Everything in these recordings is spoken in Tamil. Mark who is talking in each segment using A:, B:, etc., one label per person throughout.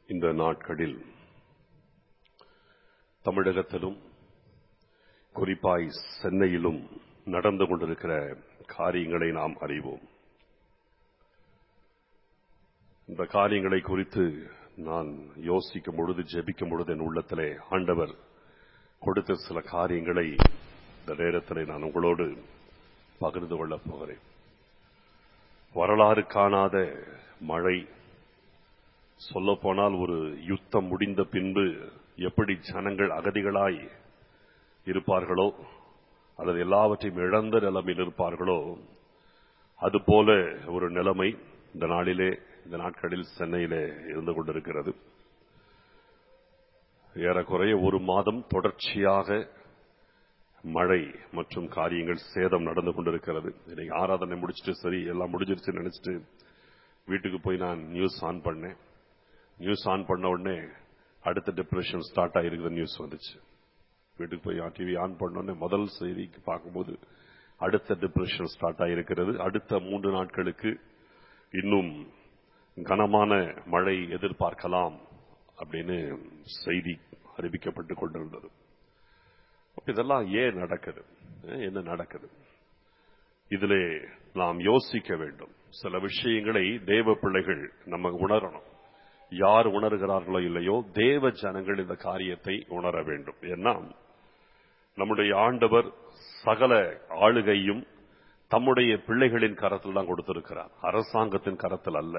A: இந்த நாட்களில் தமிழகத்திலும் குறிப்பாய் சென்னையிலும் நடந்து கொண்டிருக்கிற காரியங்களை நாம் அறிவோம் இந்த காரியங்களை குறித்து நான் யோசிக்கும் பொழுது ஜெபிக்கும் பொழுது என் உள்ளத்திலே ஆண்டவர் கொடுத்த சில காரியங்களை இந்த நேரத்திலே நான் உங்களோடு பகிர்ந்து கொள்ளப் போகிறேன் வரலாறு காணாத மழை சொல்லப்போனால் ஒரு யுத்தம் முடிந்த பின்பு எப்படி ஜனங்கள் அகதிகளாய் இருப்பார்களோ அல்லது எல்லாவற்றையும் இழந்த நிலைமையில் இருப்பார்களோ அதுபோல ஒரு நிலைமை இந்த நாளிலே இந்த நாட்களில் சென்னையிலே இருந்து கொண்டிருக்கிறது ஏறக்குறைய ஒரு மாதம் தொடர்ச்சியாக மழை மற்றும் காரியங்கள் சேதம் நடந்து கொண்டிருக்கிறது இன்னைக்கு ஆராதனை முடிச்சுட்டு சரி எல்லாம் முடிஞ்சிருச்சு நினைச்சிட்டு வீட்டுக்கு போய் நான் நியூஸ் ஆன் பண்ணேன் நியூஸ் ஆன் பண்ண உடனே அடுத்த டிப்ரெஷன் ஸ்டார்ட் ஆயிருக்குது நியூஸ் வந்துச்சு வீட்டுக்கு போய் டிவி ஆன் பண்ண உடனே முதல் செய்திக்கு பார்க்கும்போது அடுத்த டிப்ரெஷன் ஸ்டார்ட் ஆயிருக்கிறது அடுத்த மூன்று நாட்களுக்கு இன்னும் கனமான மழை எதிர்பார்க்கலாம் அப்படின்னு செய்தி அறிவிக்கப்பட்டு கொண்டிருந்தது இதெல்லாம் ஏன் நடக்குது என்ன நடக்குது இதிலே நாம் யோசிக்க வேண்டும் சில விஷயங்களை தேவ பிள்ளைகள் நம்ம உணரணும் யார் உணர்கிறார்களோ இல்லையோ தேவ ஜனங்கள் இந்த காரியத்தை உணர வேண்டும் ஏன்னா நம்முடைய ஆண்டவர் சகல ஆளுகையும் தம்முடைய பிள்ளைகளின் கரத்தில் தான் கொடுத்திருக்கிறார் அரசாங்கத்தின் கரத்தில் அல்ல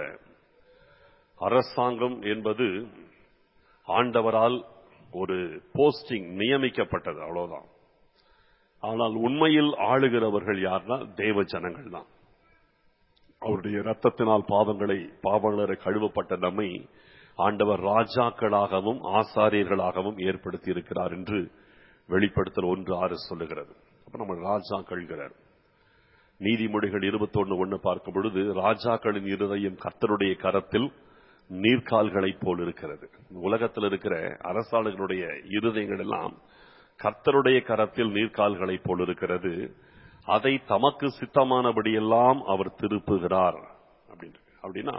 A: அரசாங்கம் என்பது ஆண்டவரால் ஒரு போஸ்டிங் நியமிக்கப்பட்டது அவ்வளவுதான் ஆனால் உண்மையில் ஆளுகிறவர்கள் யார்னா தேவ ஜனங்கள் தான் அவருடைய ரத்தத்தினால் பாவங்களை பாவங்களரை கழுவப்பட்ட நம்மை ஆண்டவர் ராஜாக்களாகவும் ஆசாரியர்களாகவும் ஏற்படுத்தி இருக்கிறார் என்று வெளிப்படுத்தல் ஒன்று ஆறு சொல்லுகிறது அப்ப நம்ம ராஜாக்கள்கிறார் நீதிமொழிகள் இருபத்தொன்னு ஒன்னு பார்க்கும் பொழுது ராஜாக்களின் இருதயம் கர்த்தருடைய கரத்தில் நீர்க்கால்களைப் போல் இருக்கிறது உலகத்தில் இருக்கிற அரசாளுகளுடைய இருதயங்கள் எல்லாம் கர்த்தருடைய கரத்தில் நீர்க்கால்களைப் போல் இருக்கிறது அதை தமக்கு சித்தமானபடியெல்லாம் அவர் திருப்புகிறார் அப்படின்னா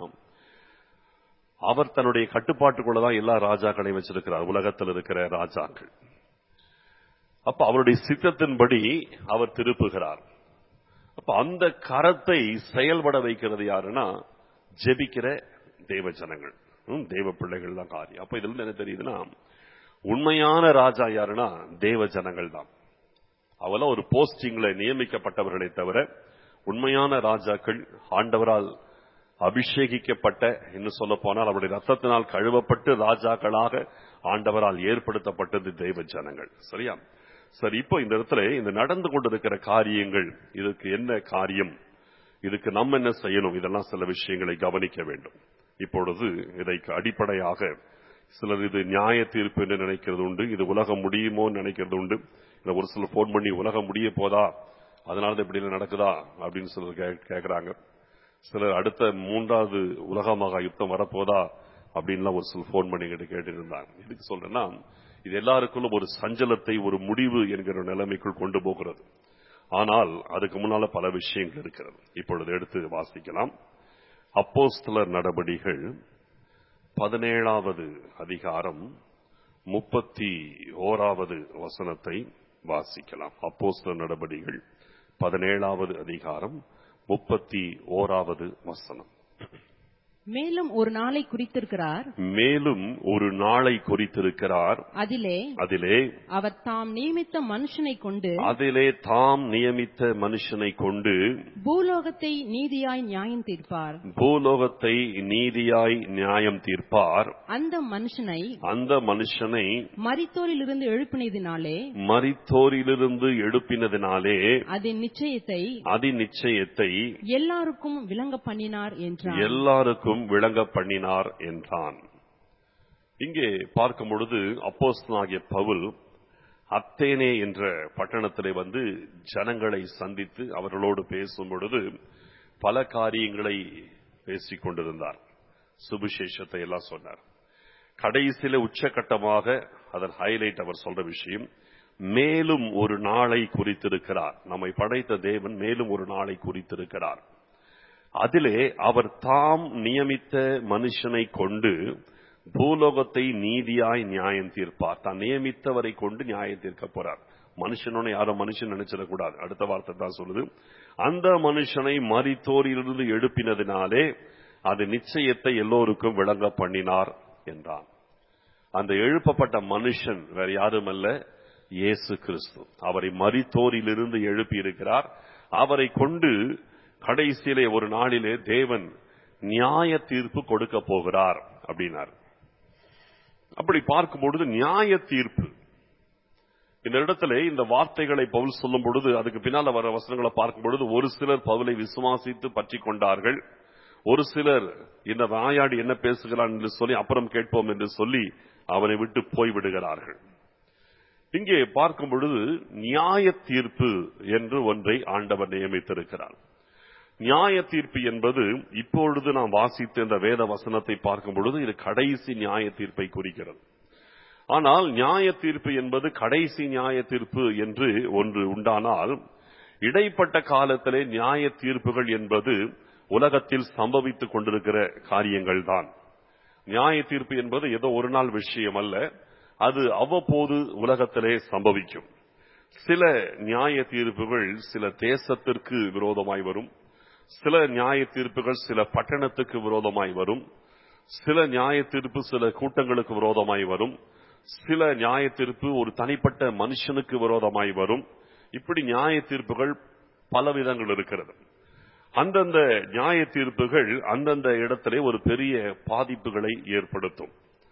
A: அவர் தன்னுடைய கட்டுப்பாட்டுக்குள்ளதான் எல்லா ராஜாக்களையும் வச்சிருக்கிறார் உலகத்தில் இருக்கிற ராஜாக்கள் அப்ப அவருடைய சித்தத்தின்படி அவர் திருப்புகிறார் அப்ப அந்த கரத்தை செயல்பட வைக்கிறது யாருன்னா ஜெபிக்கிற தேவ ஜனங்கள் தேவ பிள்ளைகள் தான் காரியம் அப்ப இதுல என்ன தெரியுதுன்னா உண்மையான ராஜா யாருன்னா தேவ ஜனங்கள் தான் அவெல்லாம் ஒரு போஸ்டிங்ல நியமிக்கப்பட்டவர்களை தவிர உண்மையான ராஜாக்கள் ஆண்டவரால் அபிஷேகிக்கப்பட்ட என்று சொல்ல போனால் அவருடைய ரத்தத்தினால் கழுவப்பட்டு ராஜாக்களாக ஆண்டவரால் ஏற்படுத்தப்பட்டது தெய்வ ஜனங்கள் சரியா சரி இப்போ இந்த இடத்துல இந்த நடந்து கொண்டிருக்கிற காரியங்கள் இதுக்கு என்ன காரியம் இதுக்கு நம்ம என்ன செய்யணும் இதெல்லாம் சில விஷயங்களை கவனிக்க வேண்டும் இப்பொழுது இதைக்கு அடிப்படையாக சிலர் இது நியாய தீர்ப்பு என்று நினைக்கிறது உண்டு இது உலகம் முடியுமோ நினைக்கிறது உண்டு இல்ல ஒரு சிலர் போன் பண்ணி உலகம் முடிய போதா அதனால இப்படி நடக்குதா அப்படின்னு சிலர் கேட்கிறாங்க சிலர் அடுத்த மூன்றாவது உலகமாக யுத்தம் வரப்போதா அப்படின்லாம் ஒரு சில போன் பண்ணி கிட்ட கேட்டு இருந்தாங்க எதுக்கு சொல்றேன்னா இது எல்லாருக்குள்ளும் ஒரு சஞ்சலத்தை ஒரு முடிவு என்கிற நிலைமைக்குள் கொண்டு போகிறது ஆனால் அதுக்கு முன்னால பல விஷயங்கள் இருக்கிறது இப்பொழுது எடுத்து வாசிக்கலாம் அப்போஸ்தலர் நடபடிகள் பதினேழாவது அதிகாரம் முப்பத்தி ஓராவது வசனத்தை வாசிக்கலாம் அப்போஸ்தலர் நடபடிகள் பதினேழாவது அதிகாரம் முப்பத்தி ஓராவது வசனம்
B: மேலும் ஒரு நாளை குறித்திருக்கிறார்
A: மேலும் ஒரு நாளை குறித்திருக்கிறார்
B: அதிலே
A: அதிலே
B: அவர் தாம் நியமித்த மனுஷனை கொண்டு
A: அதிலே தாம் நியமித்த மனுஷனை கொண்டு
B: பூலோகத்தை நீதியாய் நியாயம் தீர்ப்பார்
A: பூலோகத்தை நீதியாய் நியாயம் தீர்ப்பார்
B: அந்த மனுஷனை
A: அந்த மனுஷனை
B: மரித்தோரிலிருந்து எழுப்பினதினாலே
A: மரித்தோரிலிருந்து எழுப்பினதினாலே
B: அதன் நிச்சயத்தை
A: அதி நிச்சயத்தை
B: எல்லாருக்கும் விளங்க பண்ணினார் என்றார்
A: எல்லாருக்கும் விளங்க பண்ணினார் என்றான் இங்கே பார்க்கும் பொழுது அப்போஸ்தலனாகிய பவுல் அத்தேனே என்ற பட்டணத்திலே வந்து ஜனங்களை சந்தித்து அவர்களோடு பேசும் பொழுது பல காரியங்களை பேசிக் கொண்டிருந்தார் சுவிசேஷத்தை எல்லாம் சொன்னார் கடைசியில உச்சகட்டமாக அதன் ஹைலைட் அவர் சொல்ற விஷயம் மேலும் ஒரு நாளை குறித்திருக்கிறார் நம்மை படைத்த தேவன் மேலும் ஒரு நாளை குறித்திருக்கிறார் அதிலே அவர் தாம் நியமித்த மனுஷனை கொண்டு பூலோகத்தை நீதியாய் நியாயம் தீர்ப்பார் தான் நியமித்தவரை கொண்டு நியாயம் தீர்க்க போறார் மனுஷனோட யாரும் மனுஷன் நினைச்சிடக்கூடாது அடுத்த வார்த்தை தான் சொல்லுது அந்த மனுஷனை மரித்தோரிலிருந்து எழுப்பினதினாலே அது நிச்சயத்தை எல்லோருக்கும் விளங்க பண்ணினார் என்றான் அந்த எழுப்பப்பட்ட மனுஷன் வேற யாரும் அல்ல இயேசு கிறிஸ்து அவரை மரித்தோரிலிருந்து எழுப்பி இருக்கிறார் அவரை கொண்டு கடைசியிலே ஒரு நாளிலே தேவன் நியாய தீர்ப்பு கொடுக்க போகிறார் அப்படின்னார் அப்படி பார்க்கும் பொழுது நியாய தீர்ப்பு இந்த இடத்துல இந்த வார்த்தைகளை பவுல் சொல்லும் பொழுது அதுக்கு பின்னால வர வசனங்களை பார்க்கும் பொழுது ஒரு சிலர் பவுலை விசுவாசித்து பற்றி கொண்டார்கள் ஒரு சிலர் இந்த வாயாடி என்ன பேசுகிறான் என்று சொல்லி அப்புறம் கேட்போம் என்று சொல்லி அவனை விட்டு போய்விடுகிறார்கள் இங்கே பார்க்கும் பொழுது நியாய தீர்ப்பு என்று ஒன்றை ஆண்டவர் நியமித்திருக்கிறார் நியாய தீர்ப்பு என்பது இப்பொழுது நாம் வாசித்த இந்த வேத வசனத்தை பார்க்கும் பொழுது இது கடைசி நியாய தீர்ப்பை குறிக்கிறது ஆனால் நியாய தீர்ப்பு என்பது கடைசி நியாய தீர்ப்பு என்று ஒன்று உண்டானால் இடைப்பட்ட காலத்திலே நியாய தீர்ப்புகள் என்பது உலகத்தில் சம்பவித்துக் கொண்டிருக்கிற காரியங்கள் தான் நியாய தீர்ப்பு என்பது ஏதோ ஒரு நாள் விஷயம் அல்ல அது அவ்வப்போது உலகத்திலே சம்பவிக்கும் சில நியாய தீர்ப்புகள் சில தேசத்திற்கு விரோதமாய் வரும் சில நியாய தீர்ப்புகள் சில பட்டணத்துக்கு விரோதமாய் வரும் சில நியாய தீர்ப்பு சில கூட்டங்களுக்கு விரோதமாய் வரும் சில நியாய தீர்ப்பு ஒரு தனிப்பட்ட மனுஷனுக்கு விரோதமாய் வரும் இப்படி நியாய தீர்ப்புகள் பல விதங்கள் இருக்கிறது அந்தந்த நியாய தீர்ப்புகள் அந்தந்த இடத்திலே ஒரு பெரிய பாதிப்புகளை ஏற்படுத்தும்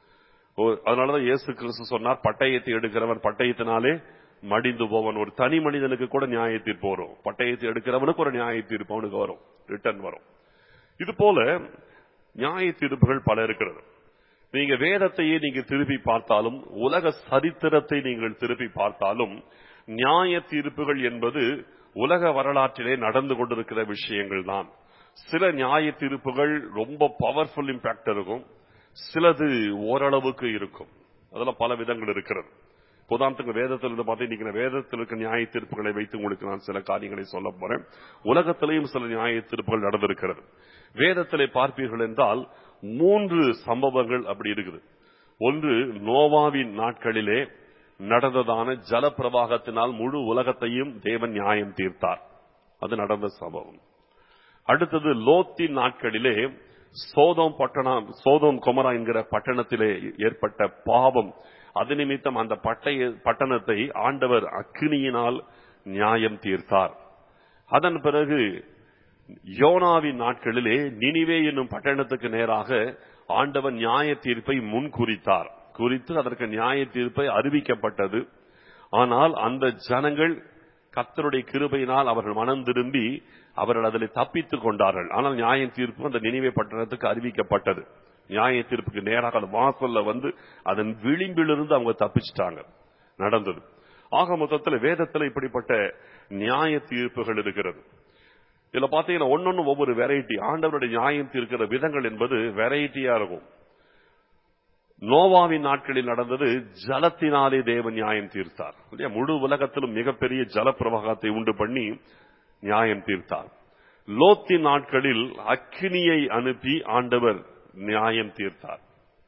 A: ஓ- அதனாலதான் இயேசு கிறிஸ்து சொன்னார் பட்டயத்தை எடுக்கிறவன் பட்டயத்தினாலே மடிந்து போவன் ஒரு தனி மனிதனுக்கு கூட நியாய தீர்ப்பு வரும் பட்டயத்தை எடுக்கிறவனுக்கு ஒரு நியாய தீர்ப்பு அவனுக்கு வரும் ரிட்டர்ன் வரும் இது போல நியாய தீர்ப்புகள் பல இருக்கிறது நீங்க வேதத்தையே நீங்க திருப்பி பார்த்தாலும் உலக சரித்திரத்தை நீங்கள் திருப்பி பார்த்தாலும் நியாய தீர்ப்புகள் என்பது உலக வரலாற்றிலே நடந்து கொண்டிருக்கிற விஷயங்கள் தான் சில நியாய தீர்ப்புகள் ரொம்ப பவர்ஃபுல் இம்பாக்ட் இருக்கும் சிலது ஓரளவுக்கு இருக்கும் அதெல்லாம் பல விதங்கள் இருக்கிறது உதாரணத்துக்கு வேதத்தில் இருந்து பார்த்து இன்னைக்கு நான் வேதத்தில் இருக்க நியாய தீர்ப்புகளை வைத்து உங்களுக்கு நான் சில காரியங்களை சொல்ல போறேன் உலகத்திலேயும் சில நியாய தீர்ப்புகள் நடந்திருக்கிறது வேதத்திலே பார்ப்பீர்கள் என்றால் மூன்று சம்பவங்கள் அப்படி இருக்குது ஒன்று நோவாவின் நாட்களிலே நடந்ததான ஜலப்பிரவாகத்தினால் முழு உலகத்தையும் தேவன் நியாயம் தீர்த்தார் அது நடந்த சம்பவம் அடுத்தது லோத்தின் நாட்களிலே சோதம் பட்டணம் சோதம் குமரா என்கிற பட்டணத்திலே ஏற்பட்ட பாவம் அது நிமித்தம் அந்த பட்டய பட்டணத்தை ஆண்டவர் அக்கினியினால் நியாயம் தீர்த்தார் அதன் பிறகு யோனாவின் நாட்களிலே நினிவே என்னும் பட்டணத்துக்கு நேராக ஆண்டவன் நியாய தீர்ப்பை முன் குறித்தார் குறித்து அதற்கு நியாய தீர்ப்பை அறிவிக்கப்பட்டது ஆனால் அந்த ஜனங்கள் கர்த்தருடைய கிருபையினால் அவர்கள் மனம் திரும்பி அவர்கள் அதில் தப்பித்துக் கொண்டார்கள் ஆனால் நியாய தீர்ப்பு அந்த நினைவே பட்டணத்துக்கு அறிவிக்கப்பட்டது நியாய தீர்ப்புக்கு நேராக அந்த வாசல்ல வந்து அதன் விளிம்பிலிருந்து அவங்க தப்பிச்சிட்டாங்க நடந்தது ஆக மொத்தத்தில் வேதத்தில் இப்படிப்பட்ட நியாய தீர்ப்புகள் இருக்கிறது இதுல பாத்தீங்கன்னா ஒன்னொன்னு ஒவ்வொரு வெரைட்டி ஆண்டவருடைய நியாயம் தீர்க்கிற விதங்கள் என்பது வெரைட்டியா இருக்கும் நோவாவின் நாட்களில் நடந்தது ஜலத்தினாலே தேவன் நியாயம் தீர்த்தார் இல்லையா முழு உலகத்திலும் மிகப்பெரிய ஜல பிரவாகத்தை உண்டு பண்ணி நியாயம் தீர்த்தார் லோத்தின் நாட்களில் அக்கினியை அனுப்பி ஆண்டவர் நியாயம் தீர்த்தார்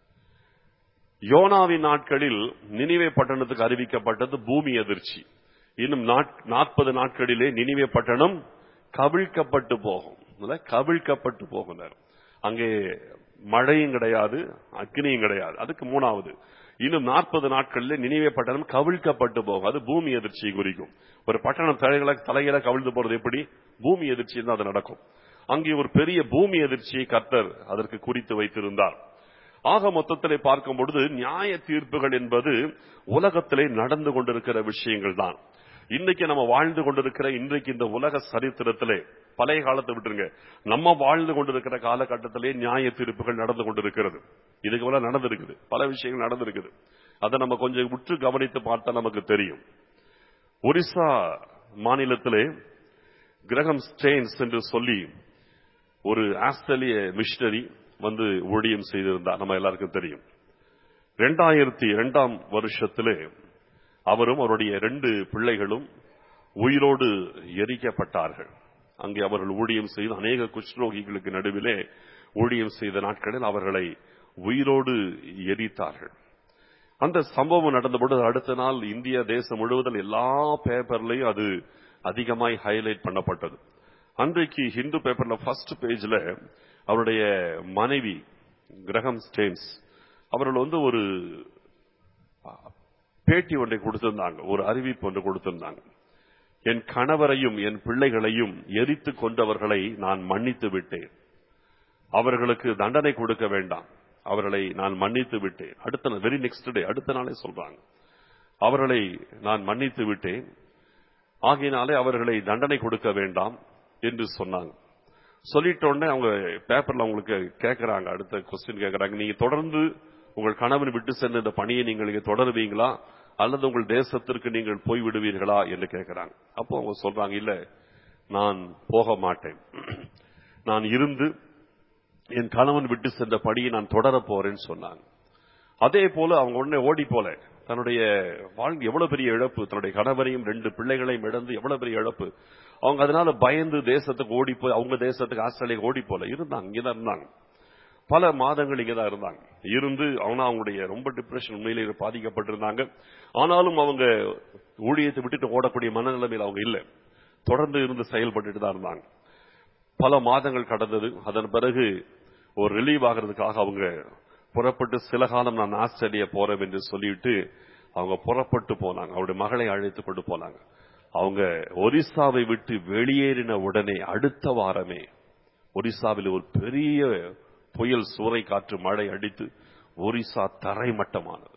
A: யோனாவின் நாட்களில் நினிவே பட்டணத்துக்கு அறிவிக்கப்பட்டது பூமி அதிர்ச்சி இன்னும் நாற்பது நாட்களிலே நினிவே பட்டணம் கவிழ்க்கப்பட்டு போகும் இல்ல? கவிழ்க்கப்பட்டு போகினர் அங்கே மழையும் கிடையாது அக்னியும் கிடையாது அதுக்கு மூணாவது இன்னும் நாற்பது நாட்களில் நினைவே பட்டணம் கவிழ்க்கப்பட்டு போகும் அது பூமி எதிர்ச்சியை குறிக்கும் ஒரு பட்டணம் தலைகளை தலையில கவிழ்ந்து போறது எப்படி பூமி எதிர்ச்சி தான் அது நடக்கும் அங்கே ஒரு பெரிய பூமி எதிர்ச்சியை கர்த்தர் அதற்கு குறித்து வைத்திருந்தார் ஆக மொத்தத்திலே பார்க்கும் பொழுது நியாய தீர்ப்புகள் என்பது உலகத்திலே நடந்து கொண்டிருக்கிற விஷயங்கள் தான் இன்னைக்கு நம்ம வாழ்ந்து கொண்டிருக்கிற இன்றைக்கு இந்த உலக சரித்திரத்திலே பழைய காலத்தை விட்டுருங்க நம்ம வாழ்ந்து கொண்டிருக்கிற காலகட்டத்திலே நியாய தீர்ப்புகள் நடந்து கொண்டிருக்கிறது இதுக்கு மேல நடந்திருக்குது பல விஷயங்கள் நடந்திருக்குது அதை நம்ம கொஞ்சம் உற்று கவனித்து பார்த்தா நமக்கு தெரியும் ஒரிசா மாநிலத்திலே கிரகம் ஸ்டெயின்ஸ் என்று சொல்லி ஒரு ஆஸ்திரேலிய மிஷனரி வந்து ஊழியம் செய்திருந்தார் நம்ம எல்லாருக்கும் தெரியும் இரண்டாயிரத்தி இரண்டாம் வருஷத்திலே அவரும் அவருடைய ரெண்டு பிள்ளைகளும் உயிரோடு எரிக்கப்பட்டார்கள் அங்கே அவர்கள் ஊழியம் செய்து அநேக குஷ்ரோகிகளுக்கு நடுவிலே ஊழியம் செய்த நாட்களில் அவர்களை உயிரோடு எரித்தார்கள் அந்த சம்பவம் நடந்தபோது அடுத்த நாள் இந்திய தேசம் முழுவதும் எல்லா பேப்பர்லயும் அது அதிகமாய் ஹைலைட் பண்ணப்பட்டது அன்றைக்கு ஹிந்து பேப்பர்ல ஃபர்ஸ்ட் பேஜ்ல அவருடைய மனைவி கிரகம் ஸ்டேன்ஸ் அவர்கள் வந்து ஒரு பேட்டி ஒன்றை கொடுத்திருந்தாங்க ஒரு அறிவிப்பு ஒன்று கொடுத்திருந்தாங்க என் கணவரையும் என் பிள்ளைகளையும் எரித்து கொண்டவர்களை நான் மன்னித்து விட்டேன் அவர்களுக்கு தண்டனை கொடுக்க வேண்டாம் அவர்களை நான் மன்னித்து விட்டேன் அடுத்த வெரி நெக்ஸ்ட் டே அடுத்த நாளே சொல்றாங்க அவர்களை நான் மன்னித்து விட்டேன் ஆகையினாலே அவர்களை தண்டனை கொடுக்க வேண்டாம் என்று சொன்னாங்க சொல்லிட்ட உடனே அவங்க பேப்பர்ல உங்களுக்கு கேட்கறாங்க அடுத்த கொஸ்டின் கேட்கறாங்க நீங்க தொடர்ந்து உங்கள் கணவன் விட்டு சென்ற இந்த பணியை நீங்கள் இங்க தொடருவீங்களா அல்லது உங்கள் தேசத்திற்கு நீங்கள் போய் விடுவீர்களா என்று கேட்கிறாங்க அப்போ அவங்க சொல்றாங்க இல்ல நான் போக மாட்டேன் நான் இருந்து என் கணவன் விட்டு சென்ற படியை நான் தொடர போறேன்னு சொன்னாங்க அதே போல அவங்க உடனே ஓடி போல தன்னுடைய வாழ்க்கை எவ்வளவு பெரிய இழப்பு தன்னுடைய கணவரையும் ரெண்டு பிள்ளைகளையும் இழந்து எவ்வளவு பெரிய இழப்பு அவங்க அதனால பயந்து தேசத்துக்கு ஓடி போய் அவங்க தேசத்துக்கு ஆஸ்திரேலியா ஓடி போல இருந்தாங்க இங்கதான் இருந்தாங்க பல மாதங்கள் இங்கதான் இருந்தாங்க இருந்து அவனா அவங்களுடைய ரொம்ப டிப்ரெஷன் உண்மையிலே பாதிக்கப்பட்டிருந்தாங்க ஆனாலும் அவங்க ஊழியத்தை விட்டுட்டு ஓடக்கூடிய மனநிலைமையில் அவங்க இல்லை தொடர்ந்து இருந்து செயல்பட்டுட்டு தான் இருந்தாங்க பல மாதங்கள் கடந்தது அதன் பிறகு ஒரு ரிலீவ் ஆகிறதுக்காக அவங்க புறப்பட்டு சில காலம் நான் ஆஸ்திரேலியா போறேன் என்று சொல்லிட்டு அவங்க புறப்பட்டு போனாங்க அவருடைய மகளை அழைத்து கொண்டு போனாங்க அவங்க ஒரிசாவை விட்டு வெளியேறின உடனே அடுத்த வாரமே ஒரிசாவில் ஒரு பெரிய புயல் சூறை காற்று மழை அடித்து ஒரிசா தரைமட்டமானது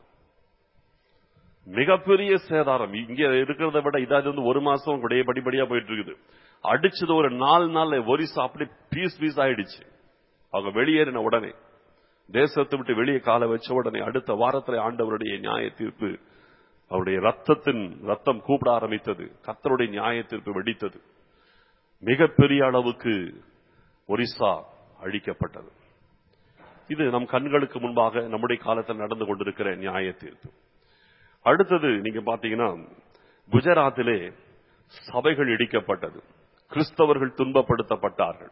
A: மிகப்பெரிய சேதாரம் இங்க இருக்கிறத விட இதாவது வந்து ஒரு மாசம் கூட படிப்படியா போயிட்டு இருக்குது அடிச்சது ஒரு நாலு நாள்ல ஒரிசா அப்படி பீஸ் பீஸ் ஆயிடுச்சு அவங்க வெளியேறின உடனே தேசத்தை விட்டு வெளியே கால வச்ச உடனே அடுத்த வாரத்தில் ஆண்டவருடைய நியாய தீர்ப்பு அவருடைய ரத்தத்தின் ரத்தம் கூப்பிட ஆரம்பித்தது கத்தருடைய நியாய தீர்ப்பு வெடித்தது மிகப்பெரிய அளவுக்கு ஒரிசா அழிக்கப்பட்டது இது நம் கண்களுக்கு முன்பாக நம்முடைய காலத்தில் நடந்து கொண்டிருக்கிற நியாய தீர்ப்பு அடுத்தது நீங்க பாத்தீங்கன்னா குஜராத்திலே சபைகள் இடிக்கப்பட்டது கிறிஸ்தவர்கள் துன்பப்படுத்தப்பட்டார்கள்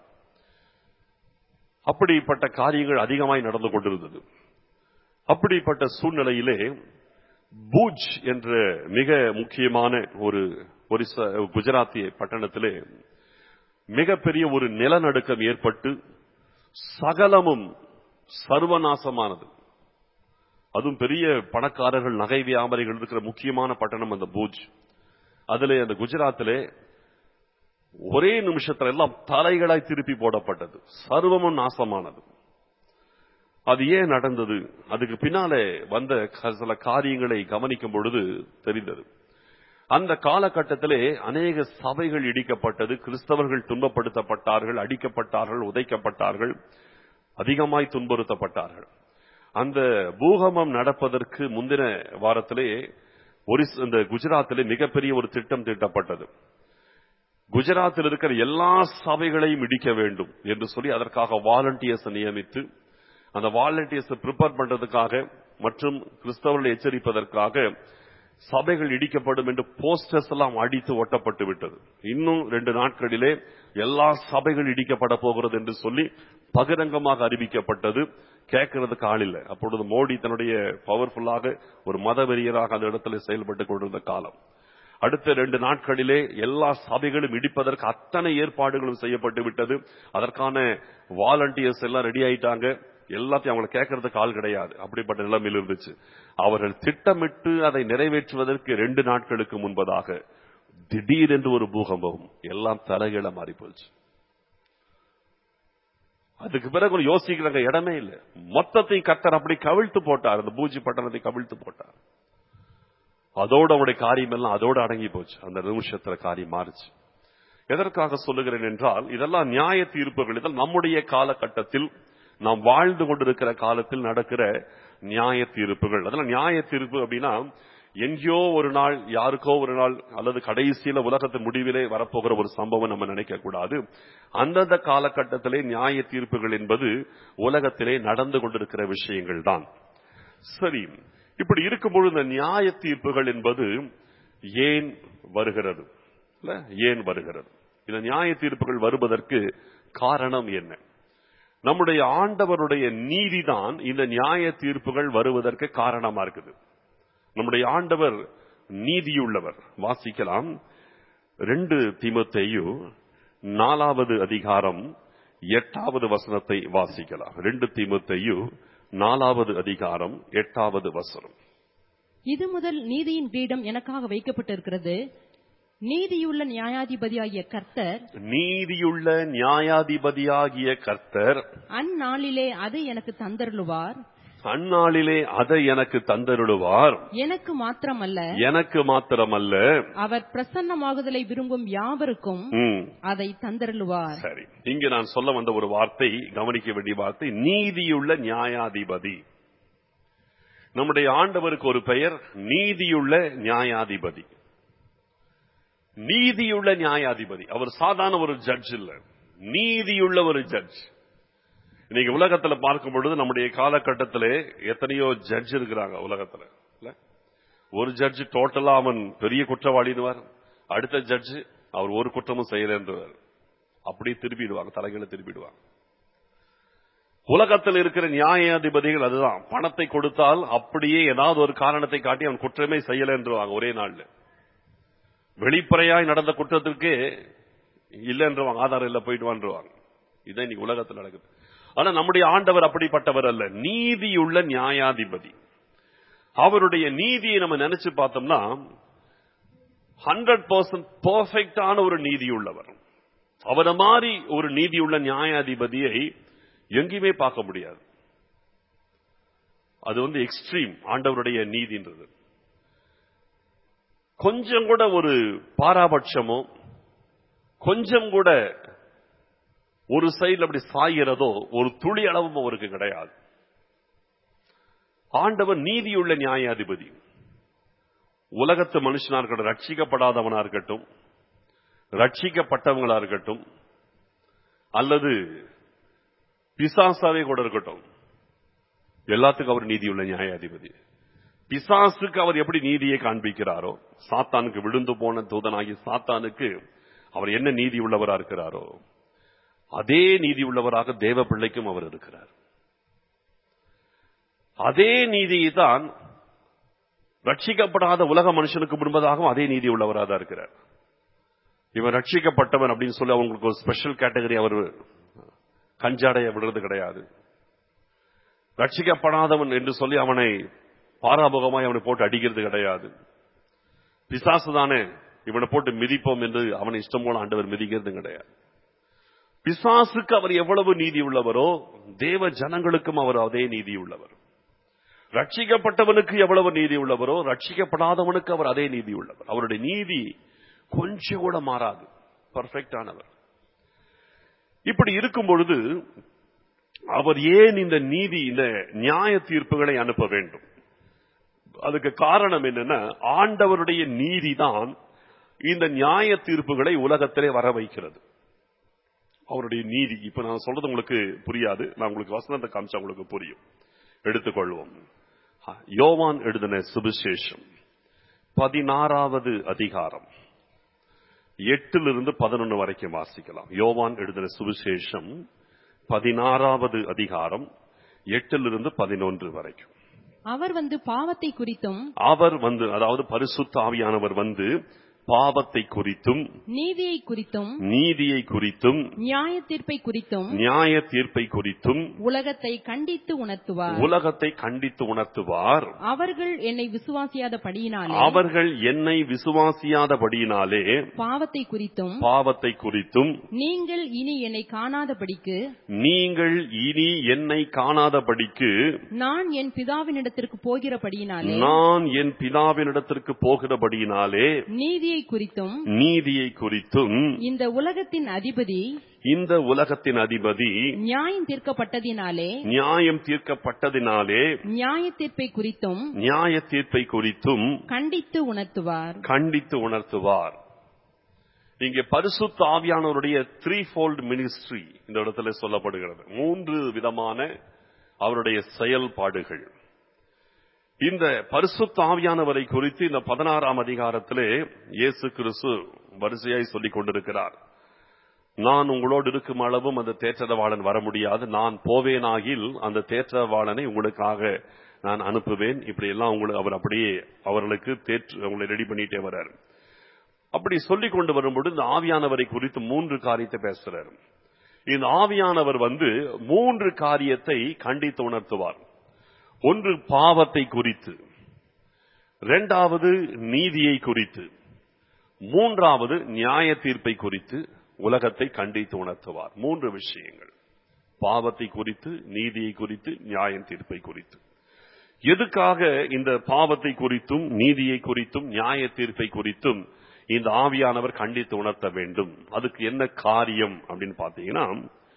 A: அப்படிப்பட்ட காரியங்கள் அதிகமாய் நடந்து கொண்டிருந்தது அப்படிப்பட்ட சூழ்நிலையிலே பூஜ் என்ற மிக முக்கியமான ஒரு ஒரிசா குஜராத்திய பட்டணத்திலே மிகப்பெரிய ஒரு நிலநடுக்கம் ஏற்பட்டு சகலமும் சர்வநாசமானது அதுவும் பெரிய பணக்காரர்கள் நகை வியாபாரிகள் இருக்கிற முக்கியமான பட்டணம் அந்த பூஜ் அதிலே அந்த குஜராத்திலே ஒரே நிமிஷத்துல எல்லாம் தலைகளாய் திருப்பி போடப்பட்டது சர்வமும் நாசமானது அது ஏன் நடந்தது அதுக்கு பின்னாலே வந்த சில காரியங்களை கவனிக்கும் பொழுது தெரிந்தது அந்த காலகட்டத்திலே அநேக சபைகள் இடிக்கப்பட்டது கிறிஸ்தவர்கள் துன்பப்படுத்தப்பட்டார்கள் அடிக்கப்பட்டார்கள் உதைக்கப்பட்டார்கள் அதிகமாய் துன்புறுத்தப்பட்டார்கள் அந்த பூகம்பம் நடப்பதற்கு முந்தின வாரத்திலே ஒரு இந்த குஜராத்திலே மிகப்பெரிய ஒரு திட்டம் தீட்டப்பட்டது குஜராத்தில் இருக்கிற எல்லா சபைகளையும் இடிக்க வேண்டும் என்று சொல்லி அதற்காக வாலண்டியர்ஸ் நியமித்து அந்த வாலண்டியர்ஸ் ப்ரிப்பேர் பண்றதுக்காக மற்றும் கிறிஸ்தவர்களை எச்சரிப்பதற்காக சபைகள் இடிக்கப்படும் என்று போஸ்டர்ஸ் எல்லாம் அடித்து ஒட்டப்பட்டு விட்டது இன்னும் ரெண்டு நாட்களிலே எல்லா சபைகள் இடிக்கப்பட போகிறது என்று சொல்லி பகிரங்கமாக அறிவிக்கப்பட்டது கேட்கறதுக்கு ஆள் இல்லை அப்பொழுது மோடி தன்னுடைய பவர்ஃபுல்லாக ஒரு மதவெறியராக அந்த இடத்துல செயல்பட்டு கொண்டிருந்த காலம் அடுத்த ரெண்டு நாட்களிலே எல்லா சபைகளும் இடிப்பதற்கு அத்தனை ஏற்பாடுகளும் செய்யப்பட்டு விட்டது அதற்கான வாலண்டியர்ஸ் எல்லாம் ரெடி ஆயிட்டாங்க எல்லாத்தையும் அவங்களை கேட்கறதுக்கு ஆள் கிடையாது அப்படிப்பட்ட நிலைமையில் இருந்துச்சு அவர்கள் திட்டமிட்டு அதை நிறைவேற்றுவதற்கு ரெண்டு நாட்களுக்கு முன்பதாக திடீரென்று ஒரு பூகம்பம் எல்லாம் தலைகீழ மாறி போச்சு அதுக்கு பிறகு யோசிக்கிறாங்க இடமே இல்லை மொத்தத்தையும் கத்தர் அப்படி கவிழ்த்து போட்டார் அந்த பூஜி பட்டணத்தை கவிழ்த்து போட்டார் அதோட அவருடைய காரியம் எல்லாம் அதோட அடங்கி போச்சு அந்த நிமிஷத்துல காரியம் மாறுச்சு எதற்காக சொல்லுகிறேன் என்றால் இதெல்லாம் நியாய தீர்ப்புகள் இதெல்லாம் நம்முடைய காலகட்டத்தில் நாம் வாழ்ந்து கொண்டிருக்கிற காலத்தில் நடக்கிற நியாய தீர்ப்புகள் அதெல்லாம் நியாய தீர்ப்பு அப்படின்னா எங்கேயோ ஒரு நாள் யாருக்கோ ஒரு நாள் அல்லது கடைசியில உலகத்தின் முடிவிலே வரப்போகிற ஒரு சம்பவம் நம்ம நினைக்க கூடாது அந்தந்த காலகட்டத்திலே நியாய தீர்ப்புகள் என்பது உலகத்திலே நடந்து கொண்டிருக்கிற விஷயங்கள் தான் சரி இப்படி இருக்கும்பொழுது இந்த நியாய தீர்ப்புகள் என்பது ஏன் வருகிறது இல்ல ஏன் வருகிறது இந்த நியாய தீர்ப்புகள் வருவதற்கு காரணம் என்ன நம்முடைய ஆண்டவருடைய நீதிதான் இந்த நியாய தீர்ப்புகள் வருவதற்கு காரணமா இருக்குது நம்முடைய ஆண்டவர் நீதியுள்ளவர் வாசிக்கலாம் ரெண்டு தீமத்தையு நாலாவது அதிகாரம் எட்டாவது வசனத்தை வாசிக்கலாம் ரெண்டு தீமத்தையு நாலாவது அதிகாரம் எட்டாவது வசனம்
B: இது முதல் நீதியின் கிரீடம் எனக்காக வைக்கப்பட்டிருக்கிறது நீதியுள்ள நியாயாதிபதியாகிய கர்த்தர்
A: நீதியுள்ள நியாயாதிபதியாகிய கர்த்தர்
B: அந்நாளிலே அதை எனக்கு தந்தருளுவார்
A: அந்நாளிலே அதை எனக்கு தந்தருளுவார்
B: எனக்கு மாத்திரமல்ல
A: எனக்கு மாத்திரமல்ல
B: அவர் பிரசன்னமாகுதலை விரும்பும் யாவருக்கும்
A: ம்,
B: அதை தந்தருளுவார்
A: சரி இங்க நான் சொல்ல வந்த ஒரு வார்த்தை கவனிக்க வேண்டிய வார்த்தை நீதியுள்ள நியாயாதிபதி நம்முடைய ஆண்டவருக்கு ஒரு பெயர் நீதியுள்ள நியாயாதிபதி நீதியுள்ள நியாயாதிபதி அவர் சாதாரண ஒரு ஜட்ஜ் இல்ல நீதியுள்ள ஒரு ஜட்ஜ் இன்னைக்கு உலகத்துல பார்க்கும் பொழுது நம்முடைய காலகட்டத்திலே எத்தனையோ ஜட்ஜ் இருக்கிறாங்க உலகத்துல இல்ல ஒரு ஜட்ஜ் டோட்டலா அவன் பெரிய குற்றவாளினுவார் அடுத்த ஜட்ஜ் அவர் ஒரு குற்றமும் செய்யலன்றவர் அப்படியே திருப்பிடுவாங்க தலைகளை திருப்பிடுவாங்க உலகத்தில் இருக்கிற நியாயாதிபதிகள் அதுதான் பணத்தை கொடுத்தால் அப்படியே ஏதாவது ஒரு காரணத்தை காட்டி அவன் குற்றமே செய்யல என்றுவாங்க ஒரே நாள்ல வெளிப்படையாய் நடந்த குற்றத்திற்கு இல்லைன்றவாங்க ஆதாரம் இல்ல போயிட்டு வான்றுவாங்க இதான் இன்னைக்கு உலகத்தில் நடக்குது ஆனா நம்முடைய ஆண்டவர் அப்படிப்பட்டவர் அல்ல நீதியுள்ள நியாயாதிபதி அவருடைய நீதியை நம்ம நினைச்சு பார்த்தோம்னா ஹண்ட்ரட் பர்சன்ட் பர்ஃபெக்டான ஒரு நீதி உள்ளவர் அவரை மாதிரி ஒரு நீதியுள்ள நியாயாதிபதியை எங்கேயுமே பார்க்க முடியாது அது வந்து எக்ஸ்ட்ரீம் ஆண்டவருடைய நீதின்றது கொஞ்சம் கூட ஒரு பாராபட்சமோ கொஞ்சம் கூட ஒரு சைடுல அப்படி சாகிறதோ ஒரு துளி அளவும் அவருக்கு கிடையாது ஆண்டவர் நீதியுள்ள நியாயாதிபதி உலகத்து மனுஷனா இருக்கட்டும் ரட்சிக்கப்படாதவனா இருக்கட்டும் ரட்சிக்கப்பட்டவங்களா இருக்கட்டும் அல்லது பிசாசாவே கூட இருக்கட்டும் எல்லாத்துக்கும் அவர் நீதியுள்ள நியாயாதிபதி பிசாசுக்கு அவர் எப்படி நீதியை காண்பிக்கிறாரோ சாத்தானுக்கு விழுந்து போன தூதனாகி சாத்தானுக்கு அவர் என்ன நீதி உள்ளவரா இருக்கிறாரோ அதே நீதி உள்ளவராக தேவ பிள்ளைக்கும் அவர் இருக்கிறார் அதே நீதியை தான் ரட்சிக்கப்படாத உலக மனுஷனுக்கு முன்பதாகவும் அதே நீதி உள்ளவராக தான் இருக்கிறார் இவன் ரட்சிக்கப்பட்டவன் அப்படின்னு சொல்லி அவங்களுக்கு ஒரு ஸ்பெஷல் கேட்டகரி அவர் கஞ்சாடைய விடுறது கிடையாது ரட்சிக்கப்படாதவன் என்று சொல்லி அவனை பாராமுகமாய் அவனை போட்டு அடிக்கிறது கிடையாது பிசாசு தானே இவனை போட்டு மிதிப்போம் என்று அவனை இஷ்டம் போல ஆண்டவர் மிதிக்கிறது கிடையாது பிசாசுக்கு அவர் எவ்வளவு நீதி உள்ளவரோ தேவ ஜனங்களுக்கும் அவர் அதே நீதி உள்ளவர் ரட்சிக்கப்பட்டவனுக்கு எவ்வளவு நீதி உள்ளவரோ ரட்சிக்கப்படாதவனுக்கு அவர் அதே நீதி உள்ளவர் அவருடைய நீதி கொஞ்சம் கூட மாறாது பர்ஃபெக்டானவர் இப்படி இருக்கும் பொழுது அவர் ஏன் இந்த நீதி இந்த நியாய தீர்ப்புகளை அனுப்ப வேண்டும் அதுக்கு காரணம் என்னன்னா ஆண்டவருடைய நீதி தான் இந்த நியாய தீர்ப்புகளை உலகத்திலே வர வைக்கிறது அவருடைய நீதி இப்ப நான் சொல்றது உங்களுக்கு புரியாது நான் உங்களுக்கு வசனத்தை காமிச்சா உங்களுக்கு புரியும் எடுத்துக்கொள்வோம் யோவான் எழுதின சுவிசேஷம் பதினாறாவது அதிகாரம் எட்டிலிருந்து பதினொன்று வரைக்கும் வாசிக்கலாம் யோவான் எழுதின சுவிசேஷம் பதினாறாவது அதிகாரம் எட்டிலிருந்து பதினொன்று வரைக்கும்
B: அவர் வந்து பாவத்தை குறித்தும்
A: அவர் வந்து அதாவது பரிசுத்த ஆவியானவர் வந்து பாவத்தை குறித்தும்
B: நீதியை குறித்தும்
A: நீதியை குறித்தும்
B: நியாய தீர்ப்பை குறித்தும்
A: நியாய தீர்ப்பை குறித்தும்
B: உலகத்தை கண்டித்து உணர்த்துவார்
A: உலகத்தை கண்டித்து உணர்த்துவார்
B: அவர்கள் என்னை விசுவாசியாதபடியினாலே
A: அவர்கள் என்னை விசுவாசியாதபடியினாலே
B: பாவத்தை குறித்தும்
A: பாவத்தை குறித்தும்
B: நீங்கள் இனி என்னை காணாதபடிக்கு
A: நீங்கள் இனி என்னை காணாதபடிக்கு
B: நான் என் பிதாவினிடத்திற்கு போகிறபடியினாலே
A: நான் என் பிதாவினிடத்திற்கு போகிறபடியினாலே
B: நீதியை குறித்தும்
A: நீதியை குறித்தும்
B: இந்த உலகத்தின் அதிபதி
A: இந்த உலகத்தின் அதிபதி
B: நியாயம் தீர்க்கப்பட்டதினாலே
A: நியாயம் தீர்க்கப்பட்டதினாலே
B: நியாய தீர்ப்பை குறித்தும்
A: நியாய தீர்ப்பை குறித்தும்
B: கண்டித்து உணர்த்துவார்
A: கண்டித்து உணர்த்துவார் இங்கே பரிசுத்த ஆவியானவருடைய த்ரீ ஃபோல்ட் மினிஸ்ட்ரி இந்த இடத்துல சொல்லப்படுகிறது மூன்று விதமான அவருடைய செயல்பாடுகள் இந்த பரிசுத்த ஆவியானவரை குறித்து இந்த பதினாறாம் அதிகாரத்திலே இயேசு கிறிஸ்து வரிசையாய் சொல்லிக் கொண்டிருக்கிறார் நான் உங்களோடு இருக்கும் அளவும் அந்த தேற்றரவாளன் வர முடியாது நான் போவேனாகில் அந்த தேற்றரவாளனை உங்களுக்காக நான் அனுப்புவேன் இப்படி எல்லாம் உங்களுக்கு அவர் அப்படியே அவர்களுக்கு தேற்று அவங்களை ரெடி பண்ணிட்டே வர்றாரு அப்படி சொல்லிக் கொண்டு வரும்போது இந்த ஆவியானவரை குறித்து மூன்று காரியத்தை பேசுறாரு இந்த ஆவியானவர் வந்து மூன்று காரியத்தை கண்டித்து உணர்த்துவார் ஒன்று பாவத்தை குறித்து இரண்டாவது நீதியை குறித்து மூன்றாவது நியாய தீர்ப்பை குறித்து உலகத்தை கண்டித்து உணர்த்துவார் மூன்று விஷயங்கள் பாவத்தை குறித்து நீதியை குறித்து நியாய தீர்ப்பை குறித்து எதுக்காக இந்த பாவத்தை குறித்தும் நீதியை குறித்தும் நியாய தீர்ப்பை குறித்தும் இந்த ஆவியானவர் கண்டித்து உணர்த்த வேண்டும் அதுக்கு என்ன காரியம் அப்படின்னு பாத்தீங்கன்னா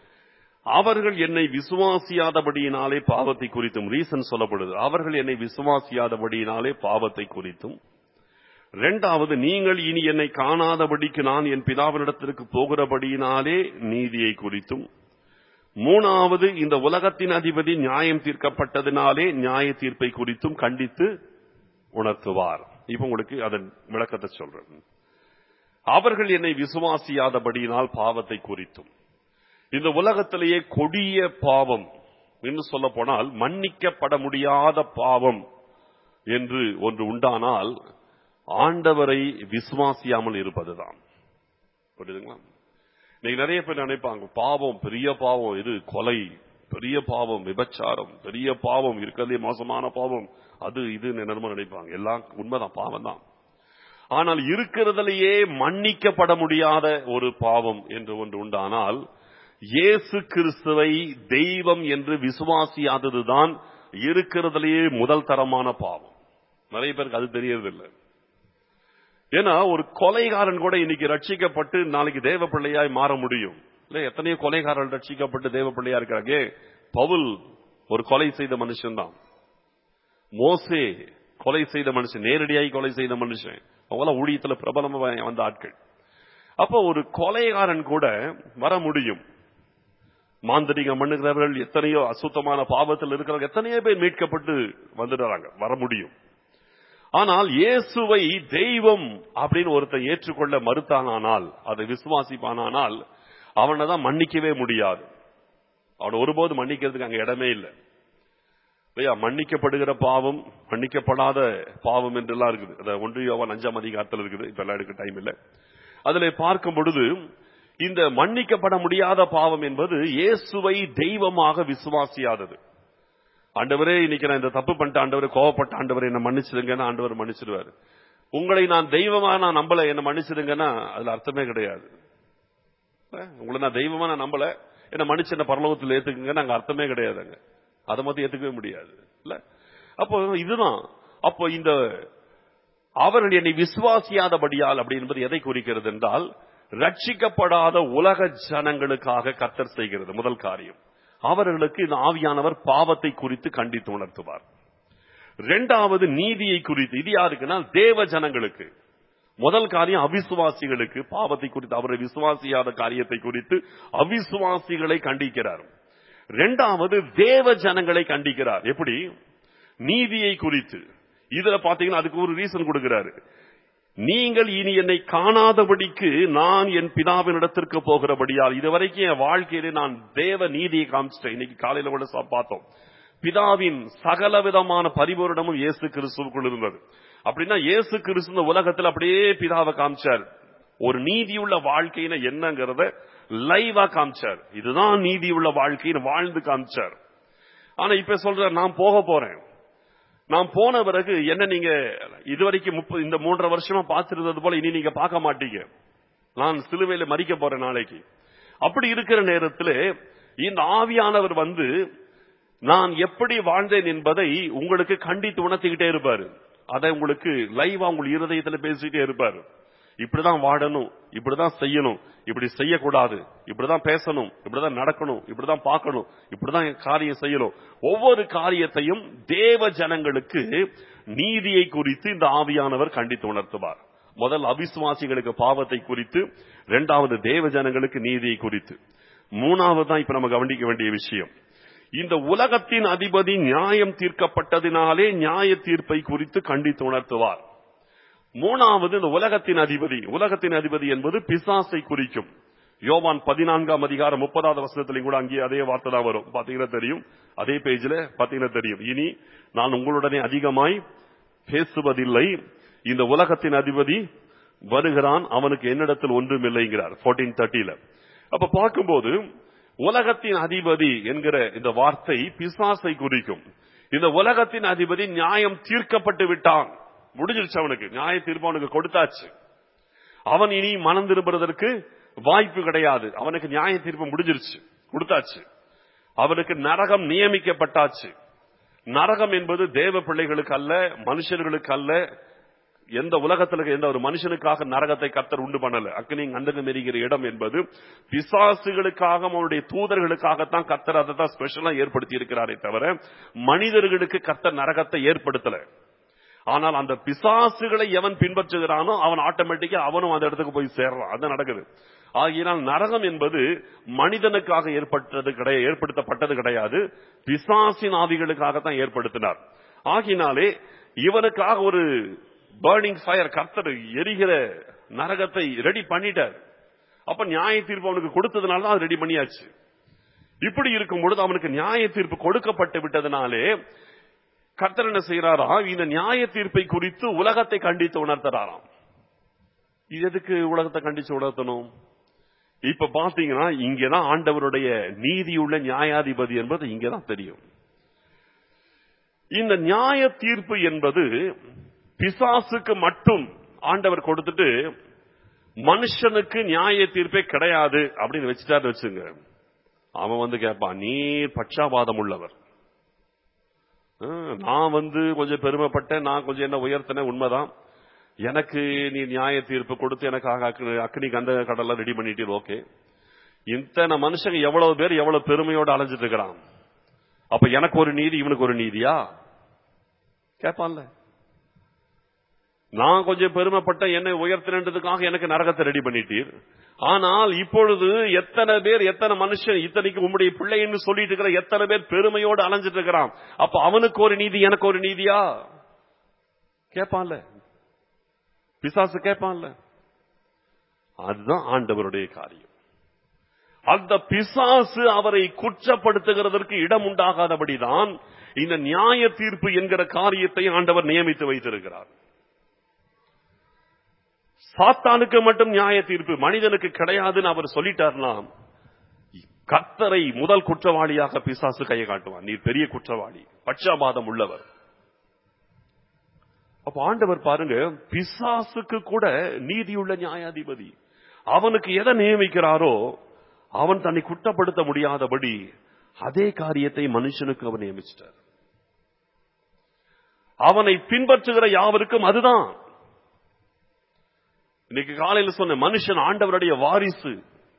A: அவர்கள் என்னை விசுவாசியாதபடியினாலே பாவத்தை குறித்தும் ரீசன் சொல்லப்படுது அவர்கள் என்னை விசுவாசியாதபடியினாலே பாவத்தை குறித்தும் இரண்டாவது நீங்கள் இனி என்னை காணாதபடிக்கு நான் என் பிதாவினிடத்திற்கு போகிறபடியினாலே நீதியை குறித்தும் மூணாவது இந்த உலகத்தின் அதிபதி நியாயம் தீர்க்கப்பட்டதினாலே நியாய தீர்ப்பை குறித்தும் கண்டித்து உணர்த்துவார் இப்ப உங்களுக்கு அதன் விளக்கத்தை சொல்றேன் அவர்கள் என்னை விசுவாசியாதபடியினால் பாவத்தை குறித்தும் இந்த உலகத்திலேயே கொடிய பாவம் என்று சொல்ல போனால் மன்னிக்கப்பட முடியாத பாவம் என்று ஒன்று உண்டானால் ஆண்டவரை விசுவாசியாமல் இருப்பதுதான் புரியுதுங்களா இன்னைக்கு நிறைய பேர் நினைப்பாங்க பாவம் பெரிய பாவம் இது கொலை பெரிய பாவம் விபச்சாரம் பெரிய பாவம் இருக்கிறதே மோசமான பாவம் அது இது என்னமோ நினைப்பாங்க எல்லாம் உண்மைதான் பாவம் தான் ஆனால் இருக்கிறதுலேயே மன்னிக்கப்பட முடியாத ஒரு பாவம் என்று ஒன்று உண்டானால் இயேசு கிறிஸ்துவை தெய்வம் என்று விசுவாசியாததுதான் இருக்கிறதுலேயே முதல் தரமான பாவம் நிறைய பேருக்கு அது தெரியறதில்லை ஏன்னா ஒரு கொலைகாரன் கூட இன்னைக்கு ரட்சிக்கப்பட்டு நாளைக்கு தேவ பிள்ளையாய் மாற முடியும் இல்ல எத்தனையோ கொலைகாரர்கள் ரட்சிக்கப்பட்டு தேவ பிள்ளையா இருக்காங்க பவுல் ஒரு கொலை செய்த மனுஷன் தான் மோசே கொலை செய்த மனுஷன் நேரடியாய் கொலை செய்த மனுஷன் அவங்களாம் ஊழியத்துல பிரபலமா வந்த ஆட்கள் அப்போ ஒரு கொலைகாரன் கூட வர முடியும் மாந்தரிகம் பண்ணுகிறவர்கள் எத்தனையோ அசுத்தமான பாவத்தில் இருக்கிறவங்க எத்தனையோ பேர் மீட்கப்பட்டு வந்துடுறாங்க வர முடியும் ஆனால் இயேசுவை தெய்வம் அப்படின்னு ஒருத்தன் ஏற்றுக்கொள்ள மறுத்தானால் அதை விசுவாசிப்பானால் அவனை தான் மன்னிக்கவே முடியாது அவனை ஒருபோது மன்னிக்கிறதுக்கு அங்க இடமே இல்லை இல்லையா மன்னிக்கப்படுகிற பாவம் மன்னிக்கப்படாத பாவம் என்றெல்லாம் இருக்குது அந்த ஒன்றியவன் அஞ்சாம் அதிகாரத்தில் இருக்குது இப்ப எல்லாம் எடுக்க டைம் இல்லை அதுல பார்க்கும் பொழுது இந்த மன்னிக்கப்பட முடியாத பாவம் என்பது இயேசுவை தெய்வமாக விசுவாசியாதது ஆண்டவரே இன்னைக்கு நான் இந்த தப்பு பண்ணிட்ட ஆண்டவரே கோவப்பட்ட ஆண்டவரை என்ன மன்னிச்சிடுங்கன்னு ஆண்டவர் மன்னிச்சிடுவாரு உங்களை நான் தெய்வமா நான் நம்பல என்ன மன்னிச்சிடுங்கன்னா அதுல அர்த்தமே கிடையாது உங்களை நான் தெய்வமா நான் நம்பல என்ன மன்னிச்சு என்ன பரலோகத்தில் ஏத்துக்குங்க அங்க அர்த்தமே கிடையாதுங்க அதை மட்டும் ஏத்துக்கவே முடியாது இல்ல அப்போ இதுதான் அப்போ இந்த அவர்கள் என்னை விசுவாசியாதபடியால் அப்படி என்பது எதை குறிக்கிறது என்றால் ரட்சிக்கப்படாத உலக ஜனங்களுக்காக கத்தர் செய்கிறது முதல் காரியம் அவர்களுக்கு இந்த ஆவியானவர் பாவத்தை குறித்து கண்டித்து உணர்த்துவார் இரண்டாவது நீதியை குறித்து இது யாருக்குன்னா தேவ ஜனங்களுக்கு முதல் காரியம் அவிசுவாசிகளுக்கு பாவத்தை குறித்து அவரை விசுவாசியாத காரியத்தை குறித்து அவிசுவாசிகளை கண்டிக்கிறார் இரண்டாவது தேவ ஜனங்களை கண்டிக்கிறார் எப்படி நீதியை குறித்து இதுல பாத்தீங்கன்னா அதுக்கு ஒரு ரீசன் கொடுக்கிறாரு நீங்கள் இனி என்னை காணாதபடிக்கு நான் என் பிதாவின் இடத்திற்கு போகிறபடியால் இதுவரைக்கும் என் வாழ்க்கையிலே நான் தேவ நீதியை காமிச்சிட்டேன் இன்னைக்கு காலையில கூட பார்த்தோம் பிதாவின் சகல விதமான பரிபூரணமும் இயேசு கிறிஸ்துவுக்குள் இருந்தது அப்படின்னா இயேசு கிறிஸ்து இந்த உலகத்தில் அப்படியே பிதாவை காமிச்சார் ஒரு நீதியுள்ள வாழ்க்கையின என்னங்கிறத லைவா காமிச்சார் இதுதான் நீதியுள்ள வாழ்க்கைன்னு வாழ்ந்து காமிச்சார் ஆனா இப்ப சொல்ற நான் போக போறேன் நான் போன பிறகு என்ன நீங்க இதுவரைக்கும் முப்பது இந்த மூன்றரை வருஷமா பார்த்திருந்தது போல இனி நீங்க பார்க்க மாட்டீங்க நான் சிலுவையில மறிக்க போறேன் நாளைக்கு அப்படி இருக்கிற நேரத்தில் இந்த ஆவியானவர் வந்து நான் எப்படி வாழ்ந்தேன் என்பதை உங்களுக்கு கண்டித்து உணர்த்திக்கிட்டே இருப்பாரு அதை உங்களுக்கு லைவா உங்கள் இருதயத்துல பேசிட்டே இருப்பாரு இப்படிதான் வாழணும் இப்படிதான் செய்யணும் இப்படி செய்யக்கூடாது இப்படிதான் பேசணும் இப்படிதான் நடக்கணும் இப்படிதான் பார்க்கணும் இப்படிதான் காரியம் செய்யணும் ஒவ்வொரு காரியத்தையும் தேவ ஜனங்களுக்கு நீதியை குறித்து இந்த ஆவியானவர் கண்டித்து உணர்த்துவார் முதல் அவிசுவாசிகளுக்கு பாவத்தை குறித்து இரண்டாவது தேவ ஜனங்களுக்கு நீதியை குறித்து மூணாவது தான் இப்ப நம்ம கவனிக்க வேண்டிய விஷயம் இந்த உலகத்தின் அதிபதி நியாயம் தீர்க்கப்பட்டதினாலே நியாய தீர்ப்பை குறித்து கண்டித்து உணர்த்துவார் மூணாவது இந்த உலகத்தின் அதிபதி உலகத்தின் அதிபதி என்பது பிசாசை குறிக்கும் யோவான் பதினான்காம் அதிகாரம் முப்பதாவது வசனத்திலையும் கூட அங்கே அதே வார்த்தை தான் வரும் பாத்தீங்கன்னா தெரியும் அதே பேஜ்ல பாத்தீங்கன்னா தெரியும் இனி நான் உங்களுடனே அதிகமாய் பேசுவதில்லை இந்த உலகத்தின் அதிபதி வருகிறான் அவனுக்கு என்னிடத்தில் ஒன்றும் இல்லைங்கிறார் போர்டீன் தேர்ட்டில அப்ப பார்க்கும்போது உலகத்தின் அதிபதி என்கிற இந்த வார்த்தை பிசாசை குறிக்கும் இந்த உலகத்தின் அதிபதி நியாயம் தீர்க்கப்பட்டு விட்டான் முடிஞ்சிருச்சு அவனுக்கு நியாய தீர்ப்பு அவனுக்கு கொடுத்தாச்சு அவன் இனி மனம் திரும்புறதற்கு வாய்ப்பு கிடையாது அவனுக்கு நியாய தீர்ப்பு முடிஞ்சிருச்சு கொடுத்தாச்சு அவனுக்கு நரகம் நியமிக்கப்பட்டாச்சு நரகம் என்பது தேவ பிள்ளைகளுக்கு அல்ல மனுஷர்களுக்கு அல்ல எந்த உலகத்துல எந்த ஒரு மனுஷனுக்காக நரகத்தை கத்தர் உண்டு பண்ணல அக்னி அந்தகம் எரிகிற இடம் என்பது பிசாசுகளுக்காக அவனுடைய தூதர்களுக்காகத்தான் கத்தர் அதை தான் ஸ்பெஷலா ஏற்படுத்தி இருக்கிறாரே தவிர மனிதர்களுக்கு கத்தர் நரகத்தை ஏற்படுத்தல ஆனால் அந்த பிசாசுகளை எவன் பின்பற்றுகிறானோ அவன் ஆட்டோமேட்டிக்கா அவனும் அந்த இடத்துக்கு போய் சேர்றான் அது நடக்குது ஆகையினால் நரகம் என்பது மனிதனுக்காக ஏற்பட்டது கிடையாது ஏற்படுத்தப்பட்டது கிடையாது பிசாசின் ஆவிகளுக்காகத்தான் ஏற்படுத்தினார் ஆகினாலே இவனுக்காக ஒரு பேர்னிங் ஃபயர் கர்த்தர் எரிகிற நரகத்தை ரெடி பண்ணிட்டார் அப்ப நியாய தீர்ப்பு அவனுக்கு கொடுத்ததுனால தான் அது ரெடி பண்ணியாச்சு இப்படி இருக்கும் பொழுது அவனுக்கு நியாய தீர்ப்பு கொடுக்கப்பட்டு விட்டதுனாலே கர்த்தர் என்ன செய்யறாரா இந்த நியாய தீர்ப்பை குறித்து உலகத்தை கண்டித்து உணர்த்துறாராம் இது எதுக்கு உலகத்தை கண்டிச்சு உணர்த்தணும் இப்ப பாத்தீங்கன்னா இங்கதான் ஆண்டவருடைய நீதியுள்ள நியாயாதிபதி என்பது இங்கதான் தெரியும் இந்த நியாய தீர்ப்பு என்பது பிசாசுக்கு மட்டும் ஆண்டவர் கொடுத்துட்டு மனுஷனுக்கு நியாய தீர்ப்பே கிடையாது அப்படின்னு வச்சுட்டாரு வச்சுங்க அவன் வந்து கேட்பான் நீ பட்சாபாதம் உள்ளவர் நான் வந்து கொஞ்சம் பெருமைப்பட்டேன் நான் கொஞ்சம் என்ன உயர்த்தினேன் உண்மைதான் எனக்கு நீ நியாய தீர்ப்பு கொடுத்து எனக்காக அக்னி கந்த கடலை ரெடி பண்ணிட்டு ஓகே இத்தனை மனுஷங்க எவ்வளவு பேர் எவ்வளவு பெருமையோட அலைஞ்சிட்டு இருக்கிறான் அப்ப எனக்கு ஒரு நீதி இவனுக்கு ஒரு நீதியா கேட்பான்ல நான் கொஞ்சம் பெருமைப்பட்ட என்னை உயர்த்தினதுக்காக எனக்கு நரகத்தை ரெடி பண்ணிட்டீர் ஆனால் இப்பொழுது எத்தனை பேர் எத்தனை மனுஷன் இத்தனைக்கு உம்முடைய பிள்ளைன்னு சொல்லிட்டு இருக்கிற எத்தனை பேர் பெருமையோடு அலைஞ்சிட்டு இருக்கிறான் அப்ப அவனுக்கு ஒரு நீதி எனக்கு ஒரு நீதியா கேட்பான்ல பிசாசு கேட்பான்ல அதுதான் ஆண்டவருடைய காரியம் அந்த பிசாசு அவரை குற்றப்படுத்துகிறதற்கு இடம் உண்டாகாதபடிதான் இந்த நியாய தீர்ப்பு என்கிற காரியத்தை ஆண்டவர் நியமித்து வைத்திருக்கிறார் சாத்தானுக்கு மட்டும் நியாய தீர்ப்பு மனிதனுக்கு கிடையாதுன்னு அவர் சொல்லிட்டார்னா கர்த்தரை முதல் குற்றவாளியாக பிசாசு கையை காட்டுவான் நீ பெரிய குற்றவாளி பட்சாபாதம் உள்ளவர் அப்ப ஆண்டவர் பாருங்க பிசாசுக்கு கூட நீதியுள்ள நியாயாதிபதி அவனுக்கு எதை நியமிக்கிறாரோ அவன் தன்னை குற்றப்படுத்த முடியாதபடி அதே காரியத்தை மனுஷனுக்கு அவன் நியமிச்சிட்டார் அவனை பின்பற்றுகிற யாவருக்கும் அதுதான் இன்னைக்கு காலையில் சொன்ன மனுஷன் ஆண்டவருடைய வாரிசு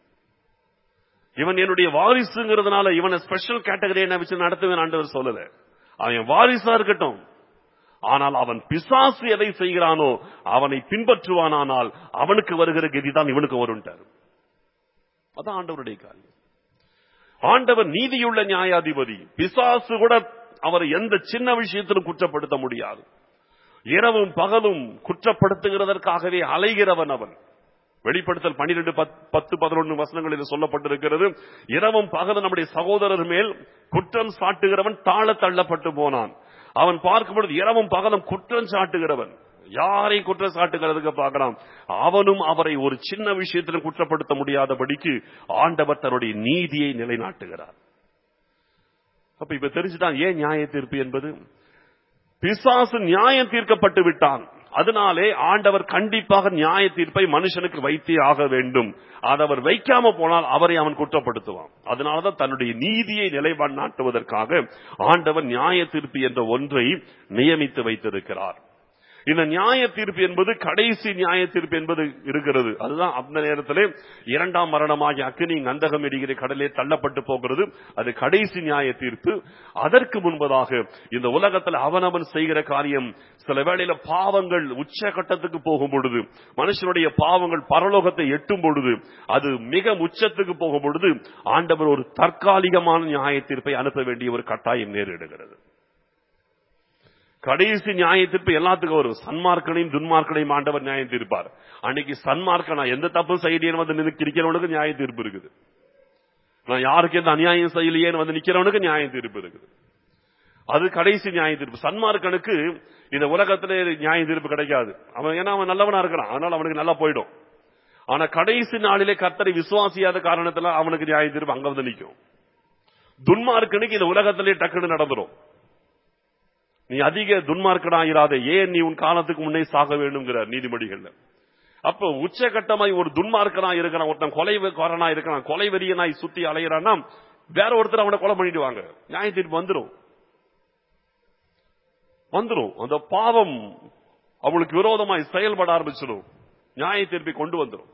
A: இவன் என்னுடைய வாரிசுங்கிறதுனால இவனை ஸ்பெஷல் கேட்டகரி என்ன வச்சு நடத்துவேன் ஆண்டவர் சொல்லல அவன் வாரிசா இருக்கட்டும் ஆனால் அவன் பிசாசு எதை செய்கிறானோ அவனை பின்பற்றுவானானால் அவனுக்கு வருகிற கதிதான் இவனுக்கு வரும்ட்டார் அதான் ஆண்டவருடைய காரியம் ஆண்டவர் நீதியுள்ள நியாயாதிபதி பிசாசு கூட அவரை எந்த சின்ன விஷயத்திலும் குற்றப்படுத்த முடியாது இரவும் பகலும் குற்றப்படுத்துகிறதற்காகவே அலைகிறவன் அவன் வெளிப்படுத்தல் பனிரெண்டு பத்து பதினொன்று வசனங்களில் சொல்லப்பட்டிருக்கிறது இரவும் பகலும் நம்முடைய சகோதரர் மேல் குற்றம் சாட்டுகிறவன் தாழ தள்ளப்பட்டு போனான் அவன் பார்க்கும் பொழுது இரவும் பகலும் குற்றம் சாட்டுகிறவன் யாரை குற்றம் சாட்டுகிறதுக்கு பார்க்கலாம் அவனும் அவரை ஒரு சின்ன விஷயத்திலும் குற்றப்படுத்த முடியாதபடிக்கு ஆண்டவர் தன்னுடைய நீதியை நிலைநாட்டுகிறார் அப்ப இப்ப தெரிஞ்சுதான் ஏன் நியாய தீர்ப்பு என்பது பிசாசு நியாயம் தீர்க்கப்பட்டு விட்டான் அதனாலே ஆண்டவர் கண்டிப்பாக நியாய தீர்ப்பை மனுஷனுக்கு வைத்தே ஆக வேண்டும் அதை அவர் வைக்காம போனால் அவரை அவன் குற்றப்படுத்துவான் அதனாலதான் தன்னுடைய நீதியை நிலைநாட்டுவதற்காக ஆண்டவர் நியாய தீர்ப்பு என்ற ஒன்றை நியமித்து வைத்திருக்கிறார் இந்த நியாய தீர்ப்பு என்பது கடைசி நியாய தீர்ப்பு என்பது இருக்கிறது அதுதான் அந்த நேரத்திலே இரண்டாம் மரணமாகிய அக்னி கந்தகம் எரிகிற கடலே தள்ளப்பட்டு போகிறது அது கடைசி நியாய தீர்ப்பு அதற்கு முன்பதாக இந்த உலகத்தில் அவனவன் செய்கிற காரியம் சில வேளையில பாவங்கள் உச்சகட்டத்துக்கு போகும் பொழுது மனுஷனுடைய பாவங்கள் பரலோகத்தை எட்டும் பொழுது அது மிக உச்சத்துக்கு போகும் பொழுது ஆண்டவர் ஒரு தற்காலிகமான நியாய தீர்ப்பை அனுப்ப வேண்டிய ஒரு கட்டாயம் நேரிடுகிறது கடைசி நியாய தீர்ப்பு எல்லாத்துக்கும் வரும் சன்மார்க்கனையும் துன்மார்க்கனையும் ஆண்டவர் நியாயம் தீர்ப்பார் அன்னைக்கு சன்மார்க்க நான் எந்த தப்பும் செய்யலையேன்னு வந்து நின்னு நிக்கிறவனுக்கு நியாய தீர்ப்பு இருக்குது நான் யாருக்கு எந்த அநியாயம் செய்யலையேன்னு வந்து நிக்கிறவனுக்கு நியாய தீர்ப்பு இருக்குது அது கடைசி நியாய தீர்ப்பு சன்மார்க்கனுக்கு இந்த உலகத்திலே நியாய தீர்ப்பு கிடைக்காது அவன் ஏன்னா அவன் நல்லவனா இருக்கிறான் அதனால அவனுக்கு நல்லா போயிடும் ஆனா கடைசி நாளிலே கர்த்தரை விசுவாசியாத காரணத்துல அவனுக்கு நியாய தீர்ப்பு அங்க வந்து நிக்கும் துன்மார்க்கனுக்கு இந்த உலகத்திலே டக்குன்னு நடந்துரும் நீ அதிக துன்மார்க்கனாயிராத ஏன் நீ உன் காலத்துக்கு முன்னே சாக வேண்டும்ங்கிறார் நீதிமொழிகள்ல அப்ப உச்சகட்டமாய் ஒரு துன்மார்க்கனா இருக்கிறான் ஒருத்தன் கொலைக்காரனா இருக்கிறான் கொலை வெறியனாய் சுத்தி அலையிறான்னா வேற ஒருத்தர் அவனை கொலை பண்ணிடுவாங்க நியாய தீர்ப்பு வந்துரும் வந்துரும் அந்த பாவம் அவளுக்கு விரோதமாய் செயல்பட ஆரம்பிச்சிடும் நியாய தீர்ப்பை கொண்டு வந்துரும்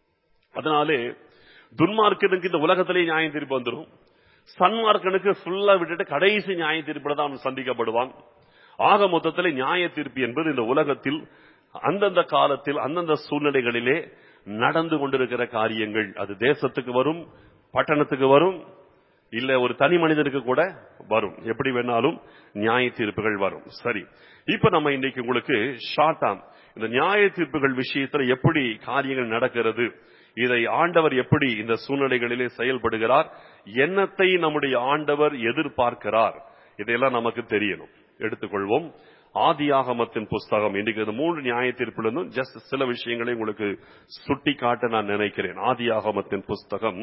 A: அதனாலே துன்மார்க்கனுக்கு இந்த உலகத்திலே நியாய தீர்ப்பு வந்துடும் சன்மார்க்கனுக்கு ஃபுல்லா விட்டுட்டு கடைசி நியாய தீர்ப்பில் தான் அவன் சந்திக்கப்படுவான் ஆக மொத்தத்தில் நியாய தீர்ப்பு என்பது இந்த உலகத்தில் அந்தந்த காலத்தில் அந்தந்த சூழ்நிலைகளிலே நடந்து கொண்டிருக்கிற காரியங்கள் அது தேசத்துக்கு வரும் பட்டணத்துக்கு வரும் இல்ல ஒரு தனி மனிதனுக்கு கூட வரும் எப்படி வேணாலும் நியாய தீர்ப்புகள் வரும் சரி இப்ப நம்ம இன்னைக்கு உங்களுக்கு ஷார்ட்டா இந்த நியாய தீர்ப்புகள் விஷயத்துல எப்படி காரியங்கள் நடக்கிறது இதை ஆண்டவர் எப்படி இந்த சூழ்நிலைகளிலே செயல்படுகிறார் என்னத்தை நம்முடைய ஆண்டவர் எதிர்பார்க்கிறார் இதையெல்லாம் நமக்கு தெரியணும் எடுத்துக்கொள்வோம் ஆதியாகமத்தின் புஸ்தகம் இன்னைக்கு இந்த மூன்று நியாய தீர்ப்பிலிருந்தும் ஜஸ்ட் சில விஷயங்களை உங்களுக்கு சுட்டி காட்ட நான் நினைக்கிறேன் ஆதியாகமத்தின் புஸ்தகம்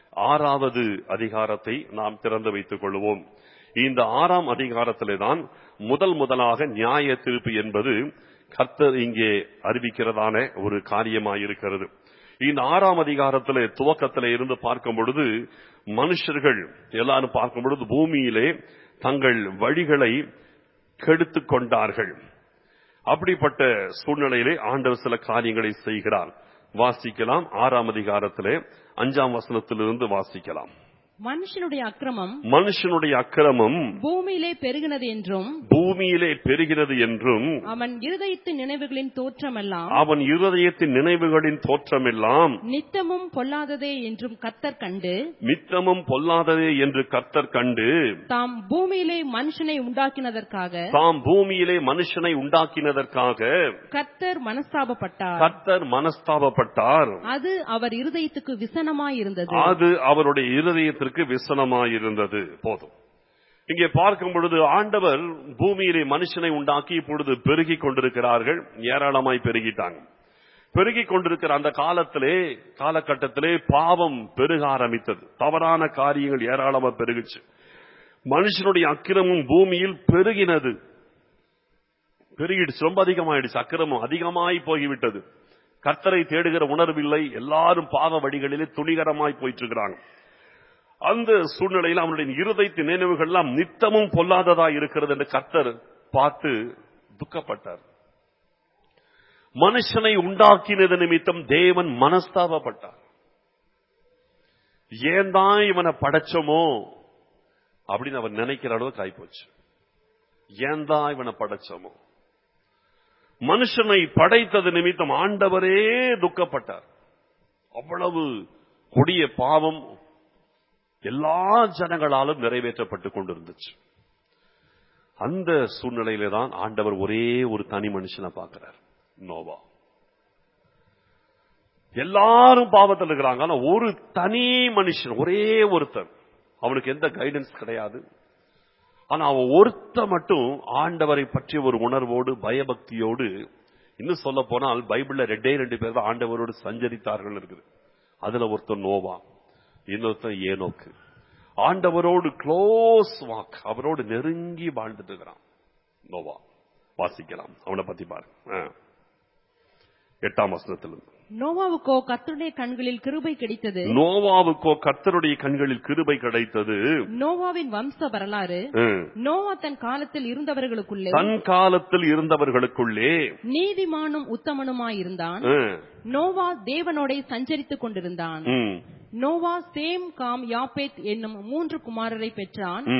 A: ஆறாவது அதிகாரத்தை நாம் திறந்து வைத்துக் கொள்வோம் இந்த ஆறாம் அதிகாரத்திலே தான் முதல் முதலாக நியாய தீர்ப்பு என்பது கர்த்தர் இங்கே அறிவிக்கிறதான ஒரு காரியமாயிருக்கிறது இந்த ஆறாம் அதிகாரத்திலே துவக்கத்திலே இருந்து பார்க்கும் பொழுது மனுஷர்கள் எல்லாரும் பார்க்கும் பொழுது பூமியிலே தங்கள் வழிகளை கெடுத்துக் கொண்டார்கள் அப்படிப்பட்ட சூழ்நிலையிலே ஆண்டவர் சில காரியங்களை செய்கிறார் வாசிக்கலாம் ஆறாம் அதிகாரத்திலே அஞ்சாம் வசனத்திலிருந்து வாசிக்கலாம்
B: மனுஷனுடைய அக்கிரமம்
A: மனுஷனுடைய அக்கிரமம்
B: பூமியிலே பெருகினது என்றும்
A: பூமியிலே பெருகிறது என்றும்
B: அவன் இருதயத்தின் நினைவுகளின் தோற்றமெல்லாம்
A: அவன் இருதயத்தின் நினைவுகளின் தோற்றமெல்லாம்
B: நித்தமும் பொல்லாததே என்றும் கத்தர் கண்டு
A: நித்தமும் பொல்லாததே என்று கர்த்தர் கண்டு
B: தாம் பூமியிலே மனுஷனை உண்டாக்கினதற்காக
A: தாம் பூமியிலே மனுஷனை உண்டாக்கினதற்காக
B: கர்த்தர் மனஸ்தாபப்பட்டார்
A: கர்த்தர் மனஸ்தாபப்பட்டார்
B: அது அவர் இருதயத்துக்கு விசனமாயிருந்தது
A: அது அவருடைய இருதயத்திற்கு விசனமாயிருந்தது போதும் இங்கே பார்க்கும் பொழுது ஆண்டவர் பூமியிலே மனுஷனை உண்டாக்கி இப்பொழுது பெருகிக் கொண்டிருக்கிறார்கள் ஏராளமாய் பெருகிட்டாங்க பெருகிக் கொண்டிருக்கிற அந்த காலத்திலே காலகட்டத்திலே பாவம் பெருக ஆரம்பித்தது தவறான காரியங்கள் ஏராளமா பெருகுச்சு மனுஷனுடைய அக்கிரமும் பூமியில் பெருகினது பெருகிடுச்சு ரொம்ப அதிகமாயிடுச்சு அக்கிரமம் அதிகமாய் போய்விட்டது கர்த்தரை தேடுகிற உணர்வில்லை எல்லாரும் பாவ வழிகளிலே துணிகரமாய் போயிட்டு இருக்கிறாங்க அந்த சூழ்நிலையில் அவனுடைய இருதயத்தின் நினைவுகள்லாம் நித்தமும் பொல்லாததா இருக்கிறது என்று கர்த்தர் பார்த்து துக்கப்பட்டார் மனுஷனை உண்டாக்கினது நிமித்தம் தேவன் மனஸ்தாபப்பட்டார் ஏன் தான் இவனை படைச்சோமோ அப்படின்னு அவர் நினைக்கிற அளவுக்கு ஆயிப்போச்சு ஏன் தான் இவனை படைச்சோமோ மனுஷனை படைத்தது நிமித்தம் ஆண்டவரே துக்கப்பட்டார் அவ்வளவு கொடிய பாவம் எல்லா ஜனங்களாலும் நிறைவேற்றப்பட்டு கொண்டிருந்துச்சு அந்த சூழ்நிலையில தான் ஆண்டவர் ஒரே ஒரு தனி மனுஷனை பார்க்கிறார் நோவா எல்லாரும் பாவத்தில் இருக்கிறாங்க ஆனா ஒரு தனி மனுஷன் ஒரே ஒருத்தன் அவனுக்கு எந்த கைடன்ஸ் கிடையாது ஆனா அவன் ஒருத்த மட்டும் ஆண்டவரை பற்றிய ஒரு உணர்வோடு பயபக்தியோடு இன்னும் சொல்ல போனால் பைபிள்ல ரெண்டே ரெண்டு பேர் தான் ஆண்டவரோடு சஞ்சரித்தார்கள் இருக்குது அதுல ஒருத்தன் நோவா இன்னொருத்தன் ஏனோக்கு ஆண்டவரோடு க்ளோஸ் வாக் அவரோடு நெருங்கி வாழ்ந்துட்டு இருக்கிறான் நோவா வாசிக்கலாம் அவனை பத்தி பாரு ஆ. எட்டாம் வசனத்திலிருந்து
B: நோவாவுக்கோ கர்த்தருடைய கண்களில் கிருபை கிடைத்தது
A: நோவாவுக்கோ கர்த்தருடைய கண்களில் கிருபை கிடைத்தது
B: நோவாவின் வம்ச வரலாறு
A: ம்.
B: நோவா தன் காலத்தில் இருந்தவர்களுக்குள்ளே
A: தன் காலத்தில் இருந்தவர்களுக்குள்ளே
B: நீதிமானும் உத்தமனுமாயிருந்தான்
A: ம்,
B: நோவா தேவனோடே சஞ்சரித்துக் கொண்டிருந்தான்
A: ம்,
B: நோவா சேம் காம் யாப்பேத் என்னும் மூன்று குமாரரை பெற்றான்
A: ம்.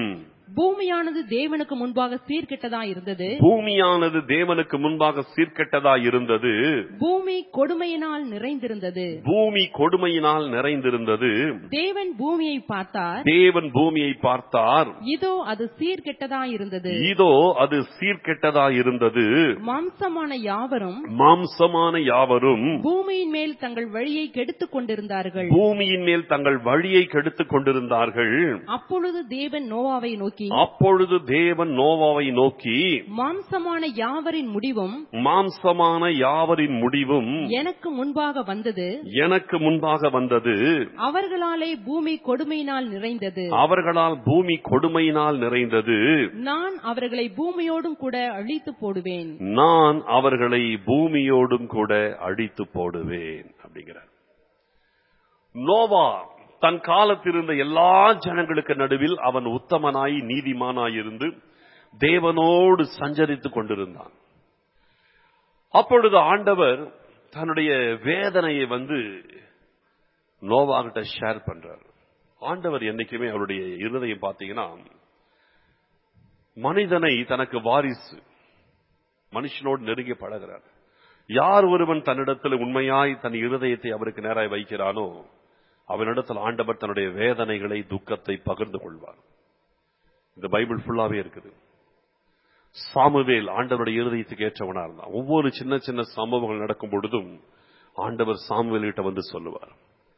B: பூமியானது தேவனுக்கு முன்பாக சீர்கெட்டதா இருந்தது
A: பூமியானது தேவனுக்கு முன்பாக சீர்கெட்டதா இருந்தது
B: பூமி கொடுமையினால் நிறைந்திருந்தது
A: பூமி கொடுமையினால் நிறைந்திருந்தது
B: தேவன் பூமியை பார்த்தார்
A: தேவன் பூமியை பார்த்தார்
B: இதோ அது சீர்கெட்டதா இருந்தது
A: இதோ அது சீர்கெட்டதா இருந்தது
B: மாம்சமான யாவரும்
A: மாம்சமான யாவரும்
B: பூமியின் மேல் தங்கள் வழியை கெடுத்துக் கொண்டிருந்தார்கள்
A: பூமியின் மேல் தங்கள் வழியை கெடுத்துக் கொண்டிருந்தார்கள்
B: அப்பொழுது தேவன் நோவாவை நோக்கி
A: அப்பொழுது தேவன் நோவாவை நோக்கி
B: மாம்சமான யாவரின் முடிவும்
A: மாம்சமான யாவரின் முடிவும்
B: எனக்கு முன்பாக வந்தது
A: எனக்கு முன்பாக வந்தது
B: அவர்களாலே பூமி கொடுமையினால் நிறைந்தது
A: அவர்களால் பூமி கொடுமையினால் நிறைந்தது
B: நான் அவர்களை பூமியோடும் கூட அழித்து போடுவேன்
A: நான் அவர்களை பூமியோடும் கூட அழித்து போடுவேன் அப்படிங்கிறார் நோவா தன் காலத்தில் இருந்த எல்லா ஜனங்களுக்கு நடுவில் அவன் உத்தமனாய் நீதிமானாய் இருந்து தேவனோடு சஞ்சரித்துக் கொண்டிருந்தான் அப்பொழுது ஆண்டவர் தன்னுடைய வேதனையை வந்து நோவாகிட்ட ஷேர் பண்றார் ஆண்டவர் என்னைக்குமே அவருடைய இருதயம் பார்த்தீங்கன்னா மனிதனை தனக்கு வாரிசு மனுஷனோடு நெருங்கி பழகிறார் யார் ஒருவன் தன்னிடத்தில் உண்மையாய் தன் இருதயத்தை அவருக்கு நேராய் வைக்கிறானோ அவனிடத்தில் ஆண்டவர் தன்னுடைய வேதனைகளை துக்கத்தை பகிர்ந்து கொள்வார் இந்த பைபிள் ஃபுல்லாவே இருக்குது சாமுவேல் ஆண்டவருடைய இருதயத்துக்கு ஏற்றவனா இருந்தான் ஒவ்வொரு சின்ன சின்ன சம்பவங்கள் நடக்கும் பொழுதும் ஆண்டவர் சாமுவேல் கிட்ட வந்து சொல்லுவார்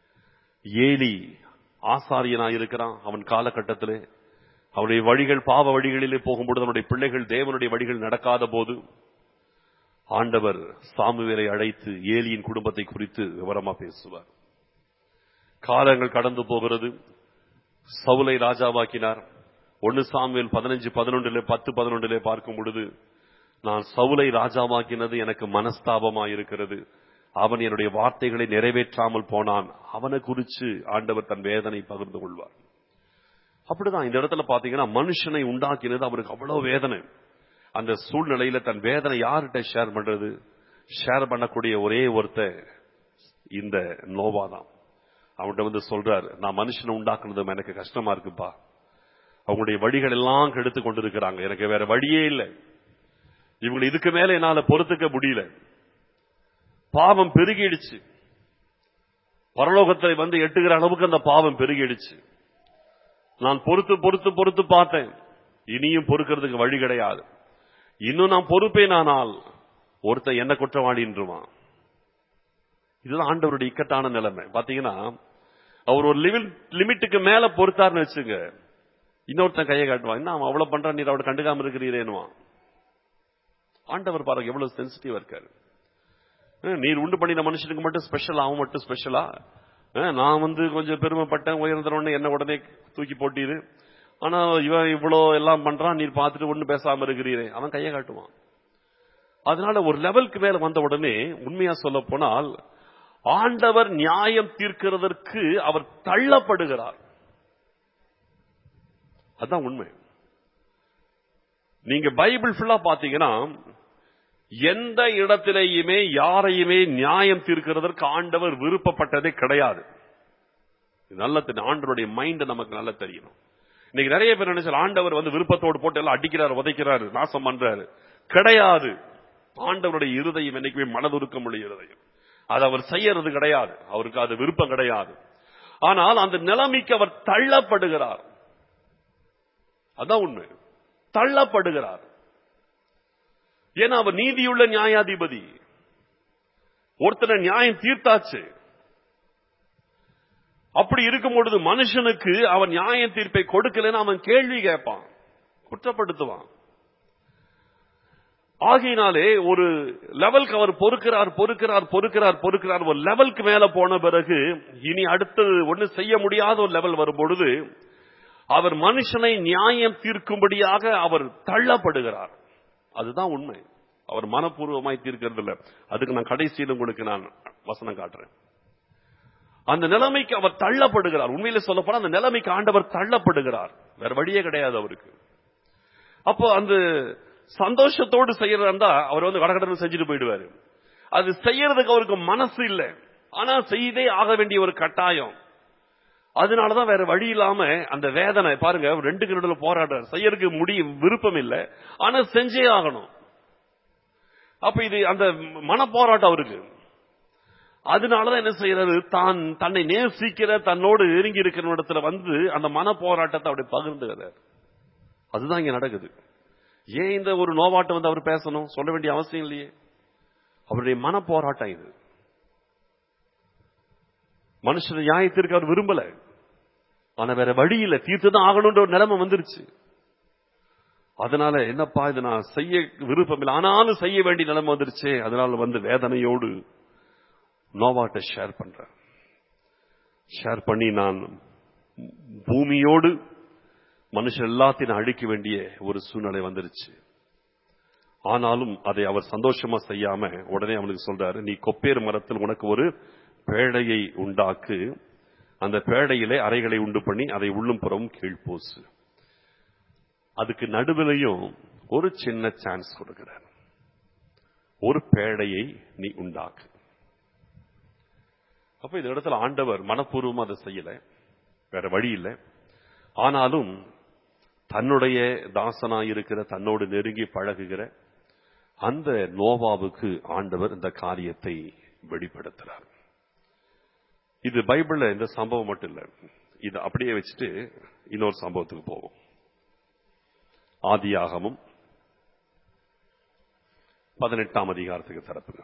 A: ஏலி ஆசாரியனாய் இருக்கிறான் அவன் காலகட்டத்திலே அவனுடைய வழிகள் பாவ வழிகளிலே போகும்பொழுது அவனுடைய பிள்ளைகள் தேவனுடைய வழிகள் நடக்காத போது ஆண்டவர் சாமுவேலை அழைத்து ஏலியின் குடும்பத்தை குறித்து விவரமா பேசுவார் காலங்கள் கடந்து போகிறது சவுலை ராஜாவாக்கினார் ஒன்னு சாமுவேல் பதினஞ்சு பதினொன்றிலே பத்து பதினொன்றிலே பார்க்கும் பொழுது நான் சவுலை ராஜாவாக்கினது எனக்கு மனஸ்தாபமா இருக்கிறது அவன் என்னுடைய வார்த்தைகளை நிறைவேற்றாமல் போனான் அவனை குறித்து ஆண்டவர் தன் வேதனை பகிர்ந்து கொள்வார் அப்படிதான் இந்த இடத்துல பாத்தீங்கன்னா மனுஷனை உண்டாக்கினது அவருக்கு அவ்வளவு வேதனை அந்த சூழ்நிலையில தன் வேதனை யார்கிட்ட ஷேர் பண்றது ஷேர் பண்ணக்கூடிய ஒரே ஒருத்த இந்த நோவா தான் அவன்கிட்ட வந்து சொல்றாரு நான் மனுஷனை உண்டாக்குனது எனக்கு கஷ்டமா இருக்குப்பா அவங்களுடைய வழிகள் எல்லாம் கெடுத்து கொண்டிருக்கிறாங்க எனக்கு வேற வழியே இல்லை இவங்க இதுக்கு மேல என்னால பொறுத்துக்க முடியல பாவம் பெருகிடுச்சு பரலோகத்தை வந்து எட்டுகிற அளவுக்கு அந்த பாவம் பெருகிடுச்சு நான் பொறுத்து பொறுத்து பொறுத்து பார்த்தேன் இனியும் பொறுக்கிறதுக்கு வழி கிடையாது இன்னும் நான் பொறுப்பேனானால் ஒருத்தன் என்ன குற்றவாளின்றுவான் இதுதான் ஆண்டவருடைய இக்கட்டான நிலைமை பாத்தீங்கன்னா அவர் ஒரு லிமிட் லிமிட்டுக்கு மேல பொறுத்தாருன்னு வச்சுங்க இன்னொருத்தன் கையை காட்டுவான் என்ன அவன் அவ்வளவு பண்றான் நீர் அவட கண்டுக்காம இருக்கிறீரேனுவான் ஆண்டவர் பாருங்க எவ்வளவு சென்சிட்டிவா இருக்காரு அஹ் நீர் உண்டு பண்ணின மனுஷனுக்கு மட்டும் ஸ்பெஷல் அவன் மட்டும் ஸ்பெஷலா அஹ் நான் வந்து கொஞ்சம் பெருமைப்பட்டேன் உயர்ந்தவொடனே என்ன உடனே தூக்கி போட்டீரு ஆனா இவன் இவ்வளோ எல்லாம் பண்றான் நீர் பார்த்துட்டு ஒண்ணு பேசாம இருக்கிறீரே அவன் கையை காட்டுவான் அதனால ஒரு லெவலுக்கு மேல வந்த உடனே உண்மையா சொல்ல போனால் ஆண்டவர் நியாயம் தீர்க்கிறதற்கு அவர் தள்ளப்படுகிறார் அதான் உண்மை நீங்க பைபிள் ஃபுல்லா பாத்தீங்கன்னா எந்த இடத்திலேயுமே யாரையுமே நியாயம் தீர்க்கிறதற்கு ஆண்டவர் விருப்பப்பட்டதே கிடையாது இது நல்ல தெரியும் ஆண்டவருடைய மைண்ட் நமக்கு நல்லா தெரியணும் இன்னைக்கு நிறைய பேர் நினைச்சால் ஆண்டவர் வந்து விருப்பத்தோடு போட்டு எல்லாம் அடிக்கிறார் உதைக்கிறாரு நாசம் பண்றாரு கிடையாது ஆண்டவருடைய இருதயம் என்னைக்குமே மனதுருக்கமுள்ள இருதயம் அது அவர் செய்யறது கிடையாது அவருக்கு அது விருப்பம் கிடையாது ஆனால் அந்த நிலைமைக்கு அவர் தள்ளப்படுகிறார் அதான் உண்மை தள்ளப்படுகிறார் ஏன்னா அவர் நீதியுள்ள நியாயாதிபதி ஒருத்தனை நியாயம் தீர்த்தாச்சு அப்படி இருக்கும் பொழுது மனுஷனுக்கு அவன் நியாய தீர்ப்பை கொடுக்கலன்னு அவன் கேள்வி கேட்பான் குற்றப்படுத்துவான் ஆகையினாலே ஒரு லெவலுக்கு அவர் பொறுக்கிறார் பொறுக்கிறார் பொறுக்கிறார் பொறுக்கிறார் ஒரு லெவலுக்கு மேல போன பிறகு இனி அடுத்தது ஒண்ணு செய்ய முடியாத ஒரு லெவல் வரும் பொழுது அவர் மனுஷனை நியாயம் தீர்க்கும்படியாக அவர் தள்ளப்படுகிறார் அதுதான் உண்மை அவர் மனப்பூர்வமாய் தீர்க்கிறது இல்ல அதுக்கு நான் கடைசியில் உங்களுக்கு நான் வசனம் காட்டுறேன் அந்த நிலைமைக்கு அவர் தள்ளப்படுகிறார் உண்மையில சொல்ல போனா அந்த நிலைமைக்கு ஆண்டவர் தள்ளப்படுகிறார் வேற வழியே கிடையாது அவருக்கு அப்போ அந்த சந்தோஷத்தோடு செய்யறதா அவர் வந்து கடகடன்னு செஞ்சுட்டு போயிடுவாரு அது செய்யறதுக்கு அவருக்கு மனசு இல்லை ஆனா செய்தே ஆக வேண்டிய ஒரு கட்டாயம் அதனாலதான் வேற வழி இல்லாம அந்த வேதனை பாருங்க ரெண்டு நடுவுல போராடுறார் செய்யறதுக்கு முடிய விருப்பம் இல்லை ஆனா செஞ்சே ஆகணும் அப்ப இது அந்த மன போராட்டம் அவருக்கு அதனாலதான் என்ன செய்யறாரு தான் தன்னை நேசிக்கிற தன்னோடு நெருங்கி இருக்கிற இடத்துல வந்து அந்த மன போராட்டத்தை அப்படி பகிர்ந்துகிறார் அதுதான் இங்க நடக்குது ஏன் இந்த ஒரு நோவாட்டம் வந்து அவர் பேசணும் சொல்ல வேண்டிய அவசியம் இல்லையே அவருடைய மன போராட்டம் இது மனுஷன் நியாயத்திற்கு அவர் விரும்பல ஆனா வேற வழி இல்ல தீர்த்து தான் ஆகணும்ன்ற ஒரு நிலைமை வந்துருச்சு அதனால என்னப்பா இது நான் செய்ய விருப்பம் இல்லை ஆனாலும் செய்ய வேண்டிய நிலைமை வந்துருச்சு அதனால வந்து வேதனையோடு நோவாட்ட ஷேர் பண்றேன் ஷேர் பண்ணி நான் பூமியோடு மனுஷன் எல்லாத்தையும் அழிக்க வேண்டிய ஒரு சூழ்நிலை வந்துருச்சு ஆனாலும் அதை அவர் சந்தோஷமா செய்யாம உடனே அவனுக்கு சொல்றாரு நீ கொப்பேர் மரத்தில் உனக்கு ஒரு பேழையை உண்டாக்கு அந்த பேழையிலே அறைகளை உண்டு பண்ணி அதை உள்ளும் புறமும் கீழ்ப்பூசு அதுக்கு நடுவிலையும் ஒரு சின்ன சான்ஸ் கொடுக்கிறார் ஒரு பேழையை நீ உண்டாக்கு அப்ப இந்த இடத்துல ஆண்டவர் மனப்பூர்வமா அதை செய்யல வேற வழி இல்லை ஆனாலும் தன்னுடைய தாசனாயிருக்கிற தன்னோடு நெருங்கி பழகுகிற அந்த நோவாவுக்கு ஆண்டவர் இந்த காரியத்தை வெளிப்படுத்துறார் இது பைபிள்ல இந்த சம்பவம் மட்டும் இல்ல இது அப்படியே வச்சுட்டு இன்னொரு சம்பவத்துக்கு போவோம் ஆதியாகமும் பதினெட்டாம் அதிகாரத்துக்கு திறப்புங்க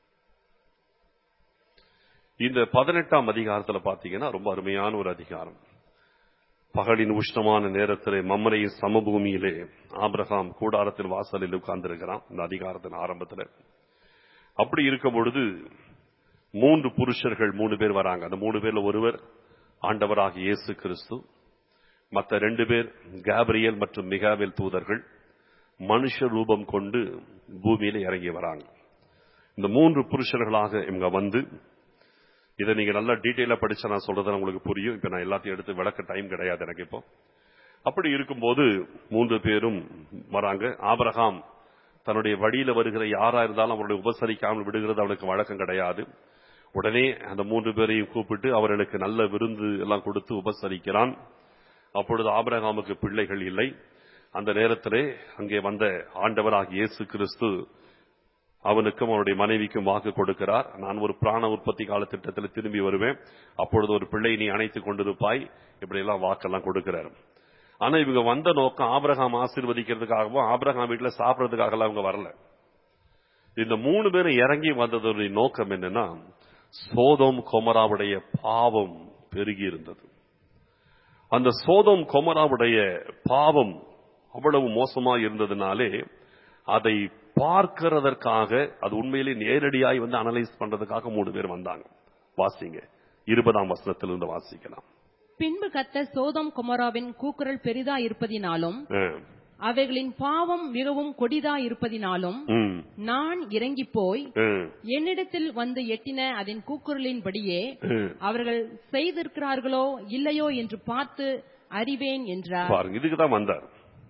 A: இந்த பதினெட்டாம் அதிகாரத்துல பாத்தீங்கன்னா ரொம்ப அருமையான ஒரு அதிகாரம் பகலின் உஷ்ணமான நேரத்திலே மம்மரையின் சமபூமியிலே ஆபிரகாம் கூடாரத்தில் வாசலில் உட்கார்ந்திருக்கிறான் இந்த அதிகாரத்தின் ஆரம்பத்தில் அப்படி இருக்கும் பொழுது மூன்று புருஷர்கள் மூணு பேர் வராங்க அந்த மூணு பேர்ல ஒருவர் ஆண்டவராக இயேசு கிறிஸ்து மற்ற ரெண்டு பேர் கேப்ரியல் மற்றும் மிகாவேல் தூதர்கள் மனுஷ ரூபம் கொண்டு பூமியில இறங்கி வராங்க இந்த மூன்று புருஷர்களாக இவங்க வந்து இதை நீங்க நல்லா டீட்டெயிலா படிச்சா நான் சொல்றது உங்களுக்கு புரியும் இப்ப நான் எல்லாத்தையும் எடுத்து விளக்க டைம் கிடையாது எனக்கு இப்போ அப்படி இருக்கும்போது மூன்று பேரும் வராங்க ஆபரகாம் தன்னுடைய வழியில வருகிற யாரா இருந்தாலும் அவருடைய உபசரிக்காமல் விடுகிறது அவனுக்கு வழக்கம் கிடையாது உடனே அந்த மூன்று பேரையும் கூப்பிட்டு அவர்களுக்கு நல்ல விருந்து எல்லாம் கொடுத்து உபசரிக்கிறான் அப்பொழுது ஆபரகாமுக்கு பிள்ளைகள் இல்லை அந்த நேரத்திலே அங்கே வந்த ஆண்டவராக இயேசு கிறிஸ்து அவனுக்கும் அவனுடைய மனைவிக்கும் வாக்கு கொடுக்கிறார் நான் ஒரு பிராண உற்பத்தி கால திட்டத்தில் திரும்பி வருவேன் அப்பொழுது ஒரு பிள்ளை நீ அணைத்துக் கொண்டிருப்பாய் இப்படி எல்லாம் வாக்கெல்லாம் கொடுக்கிறார் ஆனா இவங்க வந்த நோக்கம் ஆபிரகாம் ஆசீர்வதிக்கிறதுக்காகவும் ஆபிரகாம் வீட்டுல சாப்பிடறதுக்காக எல்லாம் அவங்க வரல இந்த மூணு பேரும் இறங்கி வந்ததுடைய நோக்கம் என்னன்னா சோதோம் கொமராவுடைய பாவம் பெருகி இருந்தது அந்த சோதோம் கொமராவுடைய பாவம் அவ்வளவு மோசமா இருந்ததுனாலே அதை பார்க்கிறதற்காக அது உண்மையிலே நேரடியாய் வந்து அனலைஸ் பண்றதுக்காக மூணு பேர் வந்தாங்க வாசிங்க இருபதாம் வசனத்திலிருந்து வாசிக்கலாம்
B: பின்பு கர்த்தர் சோதோம் குமராவின் கூக்குரல் பெரிதா இருப்பதினாலும்
A: ஆ.
B: அவைகளின் பாவம் மிகவும் கொடிதா இருப்பதினாலும்
A: ம்.
B: நான் இறங்கி போய்
A: ம்.
B: என்னிடத்தில் வந்து எட்டின அதன் கூக்குரலின்படியே
A: ம்.
B: அவர்கள் செய்திருக்கிறார்களோ இல்லையோ என்று பார்த்து அறிவேன் என்றார்
A: பாருங்க இதுக்கு தான் வந்தார்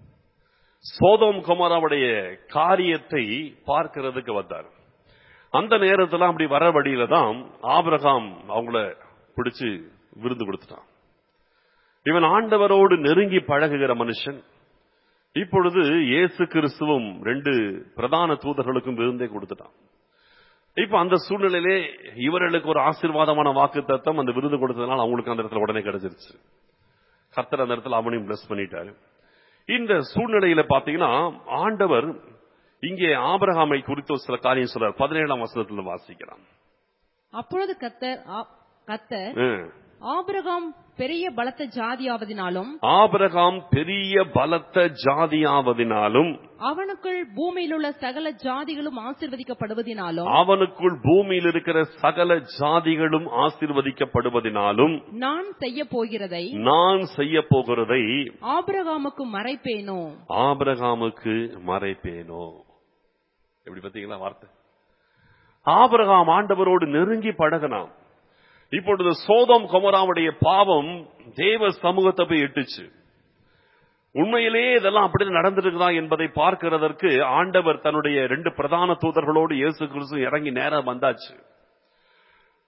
A: சோதோம் குமாராவுடைய காரியத்தை பார்க்கிறதுக்கு வந்தார் அந்த நேரத்துல அப்படி வர வழியில தான் ஆபிரகாம் அவங்கள பிடிச்சு விருந்து கொடுத்துட்டான் இவன் ஆண்டவரோடு நெருங்கி பழகுகிற மனுஷன் இப்பொழுது இயேசு கிறிஸ்துவும் ரெண்டு பிரதான தூதர்களுக்கும் விருந்தே கொடுத்துட்டான் இப்ப அந்த சூழ்நிலையிலே இவர்களுக்கு ஒரு ஆசீர்வாதமான வாக்கு தத்தம் அந்த விருது கொடுத்ததுனால அவங்களுக்கு அந்த இடத்துல உடனே கிடைச்சிருச்சு கர்த்தர் அந்த இடத்துல அவனையும் பிளஸ் பண்ணிட்டாரு இந்த சூழ்நிலையில பாத்தீங்கன்னா ஆண்டவர் இங்கே ஆபிரகாமை குறித்து ஒரு சில காரியம் சொல்றார் பதினேழாம் வசனத்துல வாசிக்கலாம்
B: அப்பொழுது கர்த்தர் ஆ- கர்த்தர்
A: ம்.
B: ஆபிரகாம் பெரிய பலத்த ஜாதியாவதினாலும்
A: ஆபிரகாம் பெரிய பலத்த ஜாதியாவதினாலும்
B: அவனுக்குள் பூமியிலுள்ள சகல ஜாதிகளும் ஆசீர்வதிக்கப்படுவதினாலும்
A: அவனுக்குள் பூமியில் இருக்கிற சகல ஜாதிகளும் ஆசீர்வதிக்கப்படுவதினாலும்
B: நான் செய்ய போகிறதை
A: நான் செய்ய போகிறதை
B: ஆபிரகாமுக்கு மறைப்பேனோ
A: ஆபிரகாமுக்கு மறைப்பேனோ எப்படி பாத்தீங்களா வார்த்தை ஆபிரகாம் ஆண்டவரோடு நெருங்கி பழகினான் இப்பொழுது சோதம் கொமராவுடைய பாவம் தேவ சமூகத்தை போய் எட்டுச்சு உண்மையிலேயே இதெல்லாம் அப்படி நடந்திருக்குதா என்பதை பார்க்கிறதற்கு ஆண்டவர் தன்னுடைய ரெண்டு பிரதான தூதர்களோடு இயேசு கிறிஸ்து இறங்கி நேரம் வந்தாச்சு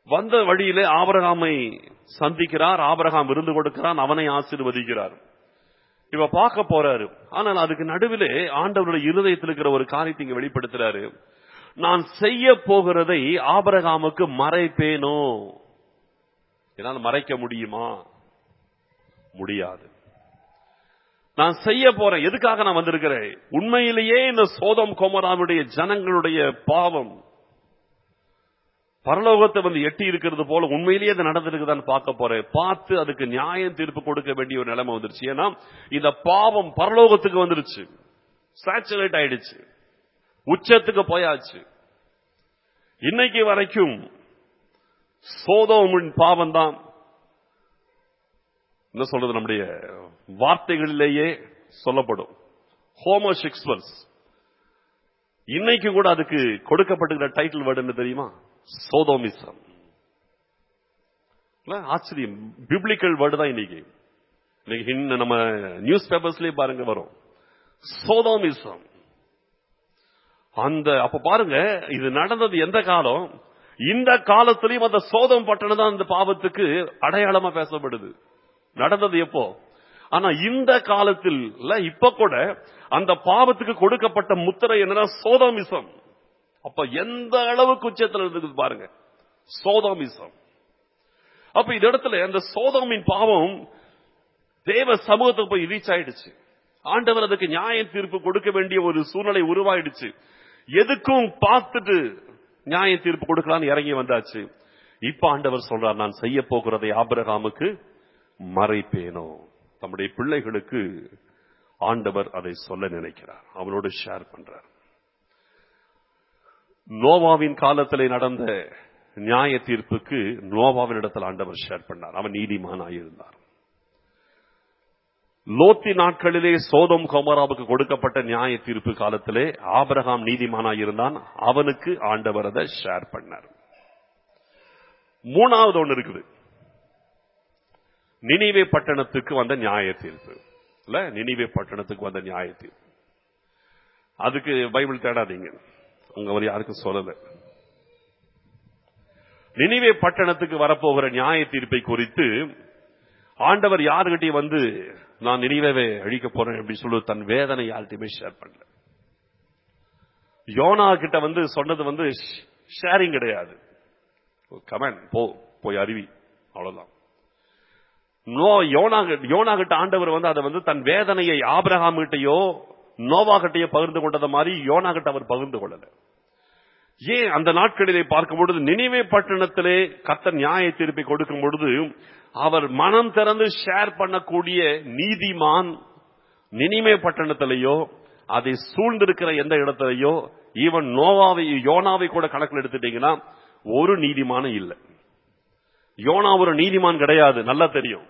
A: வந்த வழியிலே ஆபரகாமை சந்திக்கிறார் ஆபரகாம் விருந்து கொடுக்கிறான் அவனை ஆசீர்வதிக்கிறார் இவ பார்க்க போறாரு ஆனால் அதுக்கு நடுவிலே ஆண்டவருடைய இருதயத்தில் இருக்கிற ஒரு காரியத்தை இங்க வெளிப்படுத்துறாரு நான் செய்ய போகிறதை ஆபரகாமுக்கு மறைப்பேனோ என்னால் மறைக்க முடியுமா முடியாது நான் செய்ய போறேன் எதுக்காக நான் வந்திருக்கிறேன் உண்மையிலேயே இந்த சோதம் கோமராவுடைய ஜனங்களுடைய பாவம் பரலோகத்தை வந்து எட்டி இருக்கிறது போல உண்மையிலேயே அது நடந்திருக்குதான்னு பார்க்க போறேன் பார்த்து அதுக்கு நியாயம் தீர்ப்பு கொடுக்க வேண்டிய ஒரு நிலைமை வந்துருச்சு ஏன்னா இந்த பாவம் பரலோகத்துக்கு வந்துருச்சு சேச்சுரேட் ஆயிடுச்சு உச்சத்துக்கு போயாச்சு இன்னைக்கு வரைக்கும் சோதோமின் பாவம் தான் என்ன சொல்றது நம்முடைய வார்த்தைகளிலேயே சொல்லப்படும் ஹோமோசெக்சுவல்ஸ் இன்னைக்கு கூட அதுக்கு கொடுக்கப்பட்டிருக்கிற டைட்டில் வேர்டு என்ன தெரியுமா சோதோமிசம் இல்ல, ஆச்சரியம் பிப்ளிக்கல் வேர்டு தான் இன்னைக்கு இன்னைக்கு ஹின்- நம்ம நியூஸ் பேப்பர்ஸ்லயே பாருங்க வரும் சோதோமிசம் அந்த அப்ப பாருங்க இது நடந்தது எந்த காலம் இந்த காலத்திலையும் அந்த சோதம் பட்டணம் தான் இந்த பாவத்துக்கு அடையாளமா பேசப்படுது நடந்தது எப்போ ஆனா இந்த காலத்தில் இல்ல, இப்ப கூட அந்த பாவத்துக்கு கொடுக்கப்பட்ட முத்திரை என்னன்னா சோதோமிசம் அப்ப எந்த அளவுக்கு உச்சத்தில் இருந்தது பாருங்க சோதோமிசம் அப்ப இந்த இடத்துல அந்த சோதோமின் பாவம் தேவ சமூகத்துக்கு போய் ரீச் ஆயிடுச்சு ஆண்டவர் அதுக்கு நியாய தீர்ப்பு கொடுக்க வேண்டிய ஒரு சூழ்நிலை உருவாயிடுச்சு எதுக்கும் பார்த்துட்டு நியாய தீர்ப்பு கொடுக்கலாம்னு இறங்கி வந்தாச்சு இப்ப ஆண்டவர் சொல்றார் நான் செய்ய போகிறதை ஆபிரகாமுக்கு மறைப்பேனோ தம்முடைய பிள்ளைகளுக்கு ஆண்டவர் அதை சொல்ல நினைக்கிறார் அவனோடு ஷேர் பண்றார் நோவாவின் காலத்திலே நடந்த நியாய தீர்ப்புக்கு நோவாவின் இடத்தில் ஆண்டவர் ஷேர் பண்ணார் அவன் நீதிமானாயிருந்தார் லோத்தி நாட்களிலே சோதம் கோமராவுக்கு கொடுக்கப்பட்ட நியாய தீர்ப்பு காலத்திலே ஆபிரகாம் நீதிமானாயிருந்தான் அவனுக்கு ஆண்டவர் அதை ஷேர் பண்ணார் மூணாவது ஒன்று இருக்குது நினைவே பட்டணத்துக்கு வந்த நியாய தீர்ப்பு இல்ல நினைவே பட்டணத்துக்கு வந்த நியாய தீர்ப்பு அதுக்கு பைபிள் தேடாதீங்க அங்க அவர் யாருக்கும் சொல்லல நினைவே பட்டணத்துக்கு வரப்போகிற நியாய தீர்ப்பை குறித்து ஆண்டவர் யாருகிட்டயும் வந்து நான் நினைவே அழிக்க போறேன் அப்படின்னு சொல்லி தன் வேதனை யார்கிட்டயுமே ஷேர் பண்ணல யோனா கிட்ட வந்து சொன்னது வந்து ஷேரிங் கிடையாது கமன் போ போய் அருவி அவ்வளவுதான் நோ யோனா யோனா கிட்ட ஆண்டவர் வந்து அதை வந்து தன் வேதனையை ஆபிரகாம் கிட்டயோ நோவா கிட்டயோ பகிர்ந்து கொண்டது மாதிரி யோனா கிட்ட அவர் பகிர்ந்து கொள்ளல ஏன் அந்த நாட்களிலே பார்க்கும் பொழுது நினைவே பட்டணத்திலே கத்த நியாய தீர்ப்பை கொடுக்கும் பொழுது அவர் மனம் திறந்து ஷேர் பண்ணக்கூடிய நீதிமான் நினிமே பட்டணத்திலேயோ அதை சூழ்ந்திருக்கிற எந்த இடத்திலேயோ ஈவன் நோவாவை யோனாவை கூட கணக்கில் எடுத்துட்டீங்கன்னா ஒரு நீதிமானும் இல்லை யோனா ஒரு நீதிமான் கிடையாது நல்லா தெரியும்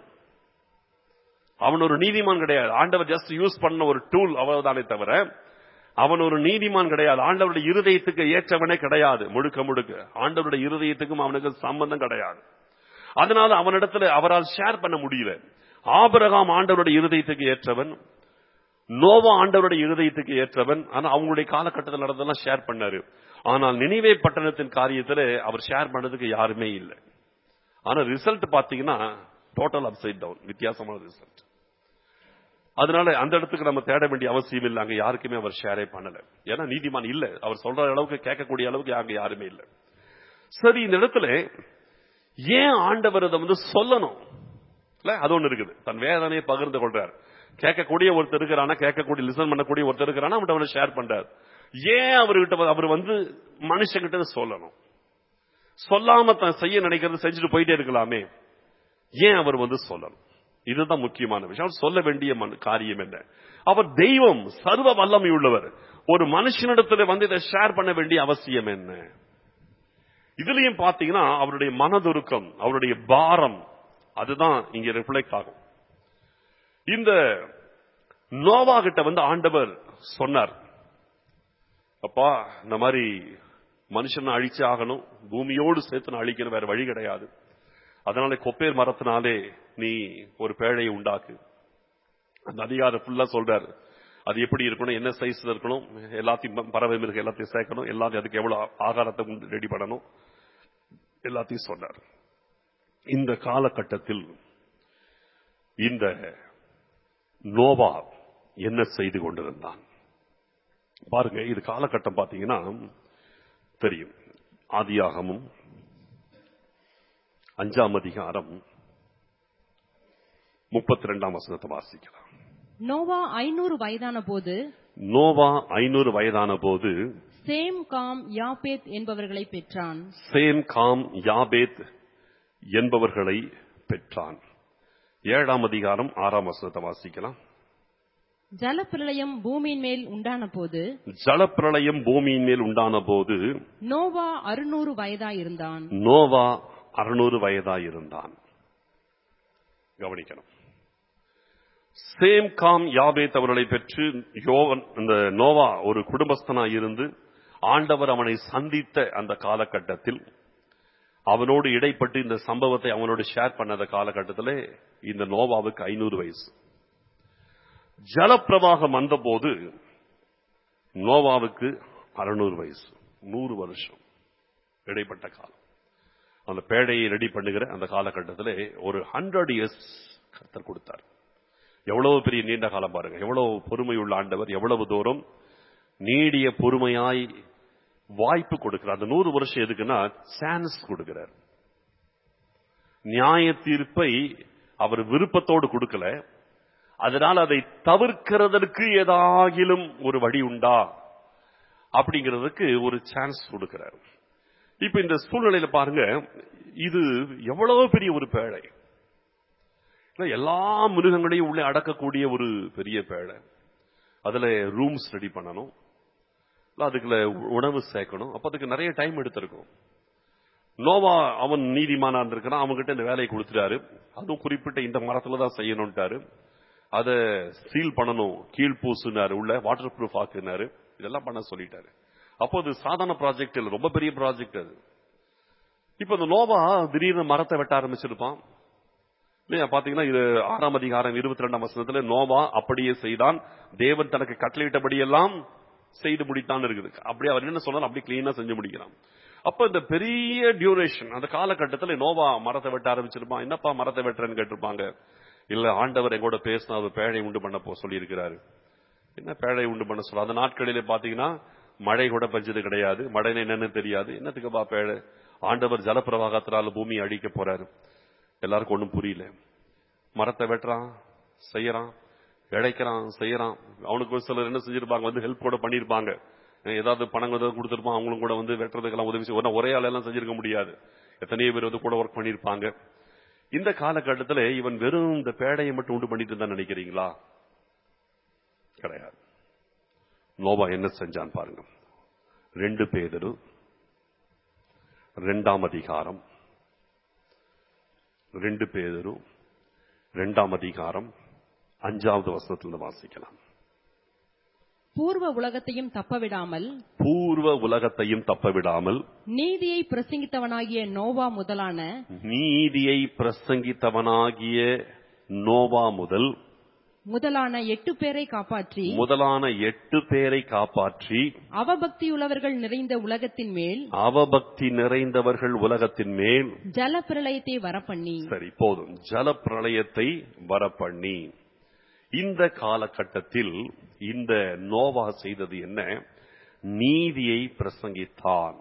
A: அவன் ஒரு நீதிமான் கிடையாது ஆண்டவர் ஜஸ்ட் யூஸ் பண்ண ஒரு டூல் அவ்வளவுதானே தவிர அவன் ஒரு நீதிமான் கிடையாது ஆண்டவருடைய இருதயத்துக்கு ஏற்றவனே கிடையாது முழுக்க முழுக்க ஆண்டவருடைய இருதயத்துக்கும் அவனுக்கு சம்பந்தம் கிடையாது அதனால அவனிடத்துல அவரால் ஷேர் பண்ண முடியல ஆபிரகாம் ஆண்டவருடைய இருதயத்துக்கு ஏற்றவன் நோவா ஆண்டவருடைய இருதயத்துக்கு ஏற்றவன் ஆனா அவங்களுடைய காலகட்டத்தில் நடந்ததெல்லாம் ஷேர் பண்ணாரு ஆனால் நினைவே பட்டணத்தின் காரியத்துல அவர் ஷேர் பண்ணதுக்கு யாருமே இல்லை ஆனா ரிசல்ட் பாத்தீங்கன்னா டோட்டல் அப்சைட் டவுன் வித்தியாசமான ரிசல்ட் அதனால அந்த இடத்துக்கு நம்ம தேட வேண்டிய அவசியம் இல்லை அங்க யாருக்குமே அவர் ஷேரே பண்ணல ஏன்னா நீதிமான் இல்ல அவர் சொல்ற அளவுக்கு கேட்கக்கூடிய அளவுக்கு அங்க யாருமே இல்லை சரி இந்த இடத்துல ஏன் ஆண்டவர் அதை வந்து சொல்லணும் இல்ல அது ஒண்ணு இருக்குது தன் வேதனையை பகிர்ந்து கொள்றார் கேட்கக்கூடிய ஒருத்தர் இருக்கிறானா கேட்கக்கூடிய லிசன் பண்ணக்கூடிய ஒருத்தர் இருக்கிறானா அவன் அவனை ஷேர் பண்றார் ஏன் அவர்கிட்ட அவர் வந்து மனுஷங்கிட்ட சொல்லணும் சொல்லாம தான் செய்ய நினைக்கிறது செஞ்சுட்டு போயிட்டே இருக்கலாமே ஏன் அவர் வந்து சொல்லணும் இதுதான் முக்கியமான விஷயம் அவர் சொல்ல வேண்டிய மனு- காரியம் என்ன அவர் தெய்வம் சர்வ வல்லமை உள்ளவர் ஒரு மனுஷனிடத்துல வந்து இதை ஷேர் பண்ண வேண்டிய அவசியம் என்ன இதுலயும் பாத்தீங்கன்னா அவருடைய மனதுருக்கம் அவருடைய பாரம் அதுதான் இங்க ரிஃப்ளெக்ட் ஆகும் இந்த நோவா கிட்ட வந்து ஆண்டவர் சொன்னார் அப்பா இந்த மாதிரி மனுஷனை அழிச்சு ஆகணும் பூமியோடு சேர்த்து நான் அழிக்கணும் வேற வழி கிடையாது அதனால கொப்பேர் மரத்தினாலே நீ ஒரு பேழையை உண்டாக்கு அந்த அதிகாரம் ஃபுல்லா சொல்றாரு அது எப்படி இருக்கணும் என்ன சைஸ்ல இருக்கணும் எல்லாத்தையும் பறவை மிருகம் எல்லாத்தையும் சேர்க்கணும் எல்லாத்தையும் அதுக்கு எவ்வளவு ஆகாரத்தை ரெடி பண்ணணும் எல்லாத்தையும் சொன்னார் இந்த காலகட்டத்தில் இந்த நோவா என்ன செய்து கொண்டிருந்தான் பாருங்க இது காலகட்டம் பாத்தீங்கன்னா தெரியும் ஆதியாகமும் அஞ்சாம் அதிகாரம் முப்பத்தி ரெண்டாம் வசனத்தை வாசிக்கலாம்
B: நோவா ஐநூறு வயதான போது
A: நோவா ஐநூறு வயதான போது
B: சேம் காம் யாபேத் என்பவர்களை பெற்றான்
A: சேம் காம் யாபேத் என்பவர்களை பெற்றான் ஏழாம் அதிகாரம் ஆறாம் வசனத்தை வாசிக்கலாம்
B: ஜலப்பிரளயம் பூமியின் மேல் உண்டான போது
A: ஜலப்பிரளயம் பூமியின் மேல் உண்டான போது
B: நோவா அறுநூறு வயதாயிருந்தான்
A: நோவா அறுநூறு வயதாயிருந்தான் கவனிக்கணும் சேம் காம் யாபேத் அவர்களை பெற்று யோவன் இந்த நோவா ஒரு குடும்பஸ்தனா இருந்து ஆண்டவர் அவனை சந்தித்த அந்த காலகட்டத்தில் அவனோடு இடைப்பட்டு இந்த சம்பவத்தை அவனோடு ஷேர் பண்ணத காலகட்டத்திலே இந்த நோவாவுக்கு ஐநூறு வயசு ஜலப்பிரவாகம் வந்தபோது நோவாவுக்கு அறுநூறு வயசு நூறு வருஷம் இடைப்பட்ட காலம் அந்த பேழையை ரெடி பண்ணுகிற அந்த காலகட்டத்திலே ஒரு ஹண்ட்ரட் இயர்ஸ் கர்த்தர் கொடுத்தார் எவ்வளவு பெரிய நீண்ட காலம் பாருங்க எவ்வளவு பொறுமை உள்ள ஆண்டவர் எவ்வளவு தூரம் நீடிய பொறுமையாய் வாய்ப்பு கொடுக்கிறார் அந்த நூறு வருஷம் எதுக்குன்னா சான்ஸ் கொடுக்கிறார் நியாய தீர்ப்பை அவர் விருப்பத்தோடு கொடுக்கல அதனால் அதை தவிர்க்கிறதற்கு ஏதாகிலும் ஒரு வழி உண்டா அப்படிங்கிறதுக்கு ஒரு சான்ஸ் கொடுக்கிறார் இப்ப இந்த சூழ்நிலையில பாருங்க இது எவ்வளவு பெரிய ஒரு பேழை இல்ல, எல்லா மிருகங்களையும் உள்ளே அடக்கக்கூடிய ஒரு பெரிய பேழை அதுல ரூம்ஸ் ரெடி பண்ணணும் இல்ல, அதுக்குள்ள உணவு சேர்க்கணும் அப்ப அதுக்கு நிறைய டைம் எடுத்திருக்கும் நோவா அவன் நீதிமானா இருந்திருக்கிறான் அவன்கிட்ட இந்த வேலையை கொடுத்துட்டாரு அதுவும் குறிப்பிட்ட இந்த மரத்துல தான் செய்யணும்ட்டாரு அதை சீல் பண்ணணும் கீழ் பூசுனாரு உள்ள வாட்டர் ப்ரூஃப் ஆக்குனாரு இதெல்லாம் பண்ண சொல்லிட்டாரு அப்போ அது சாதாரண ப்ராஜெக்ட் இல்ல ரொம்ப பெரிய ப்ராஜெக்ட் அது இப்ப இந்த நோவா திடீர்னு மரத்தை வெட்ட ஆரம்பிச்சிருப்பான் இல்லையா பாத்தீங்கன்னா இது ஆறாம் அதிகாரம் இருபத்தி ரெண்டாம் வசனத்துல நோவா அப்படியே செய்தான் தேவன் தனக்கு கட்டளையிட்டபடி எல்லாம் செய்து முடித்தான் இருக்குது அப்படியே அவர் என்ன சொன்னாலும் அப்படி கிளீனா செஞ்சு முடிக்கிறான் அப்ப இந்த பெரிய டியூரேஷன் அந்த காலகட்டத்தில் நோவா மரத்தை வெட்ட ஆரம்பிச்சிருப்பான் என்னப்பா மரத்தை வெட்டுறேன்னு கேட்டிருப்பாங்க இல்ல ஆண்டவர் எங்கூட பேசினா அவர் பேழை உண்டு பண்ண போ சொல்லியிருக்கிறாரு என்ன பேழை உண்டு பண்ண சொல்ல அந்த நாட்களிலே பாத்தீங்கன்னா மழை கூட பெஞ்சது கிடையாது மழை என்னன்னு தெரியாது என்னத்துக்குப்பா பேழை ஆண்டவர் ஜலப்பிரவாகத்தினால பூமி அழிக்க போறாரு எல்லாருக்கும் ஒண்ணும் புரியல மரத்தை வெட்டுறான் செய்யறான் இழைக்கிறான் செய்யறான் அவனுக்கு ஒரு சிலர் என்ன செஞ்சிருப்பாங்க வந்து ஹெல்ப் கூட பண்ணிருப்பாங்க ஏதாவது பணம் ஏதாவது கொடுத்திருப்பான் அவங்களும் கூட வந்து வெட்டுறதுக்கெல்லாம் உதவி செய்ய ஒரே ஆள் எல்லாம் செஞ்சிருக்க முடியாது எத்தனையோ பேர் வந்து கூட ஒர்க் பண்ணிருப்பாங்க இந்த காலகட்டத்தில் இவன் வெறும் இந்த பேடையை மட்டும் உண்டு பண்ணிட்டு தான் நினைக்கிறீங்களா கிடையாது நோபா என்ன செஞ்சான் பாருங்க ரெண்டு பேதரு ரெண்டாம் அதிகாரம் ரெண்டு பேதரு ரெண்டாம் அதிகாரம் அஞ்சாவது வசனத்திலிருந்து வாசிக்கலாம்
B: பூர்வ உலகத்தையும் தப்பவிடாமல்
A: பூர்வ உலகத்தையும் தப்பவிடாமல்
B: நீதியை பிரசங்கித்தவனாகிய நோவா முதலான
A: நீதியை பிரசங்கித்தவனாகிய நோவா முதல்
B: முதலான எட்டு பேரை காப்பாற்றி
A: முதலான எட்டு பேரை காப்பாற்றி
B: அவபக்தியுள்ளவர்கள் நிறைந்த உலகத்தின் மேல்
A: அவபக்தி நிறைந்தவர்கள் உலகத்தின் மேல்
B: ஜலப்பிரளயத்தை வரப்பண்ணி
A: சரி போதும் ஜல பிரளயத்தை வரப்பண்ணி இந்த காலகட்டத்தில் இந்த நோவா செய்தது என்ன நீதியை பிரசங்கித்தான்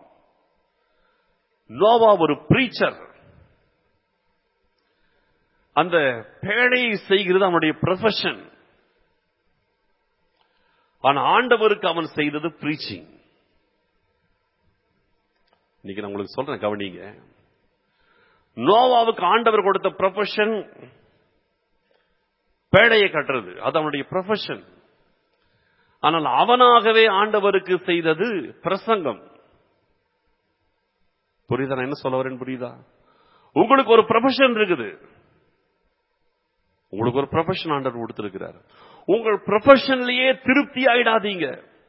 A: நோவா ஒரு பிரீச்சர் அந்த பேழையை செய்கிறது அவனுடைய ப்ரொஃபஷன் ஆனா ஆண்டவருக்கு அவன் செய்தது பிரீச்சிங் இன்னைக்கு நான் உங்களுக்கு சொல்றேன் கவனிங்க நோவாவுக்கு ஆண்டவர் கொடுத்த ப்ரொஃபஷன் பேழையை கட்டுறது அது அவனுடைய ப்ரொஃபஷன் ஆனால் அவனாகவே ஆண்டவருக்கு செய்தது பிரசங்கம் புரியுதா நான் என்ன சொல்ல வரேன் புரியுதா உங்களுக்கு ஒரு ப்ரொஃபஷன் இருக்குது உங்களுக்கு ஒரு ப்ரொஃபஷன் ஆண்டவர் கொடுத்திருக்கிறார் உங்கள் ப்ரொஃபஷன்லயே திருப்தி ஆயிடாதீங்க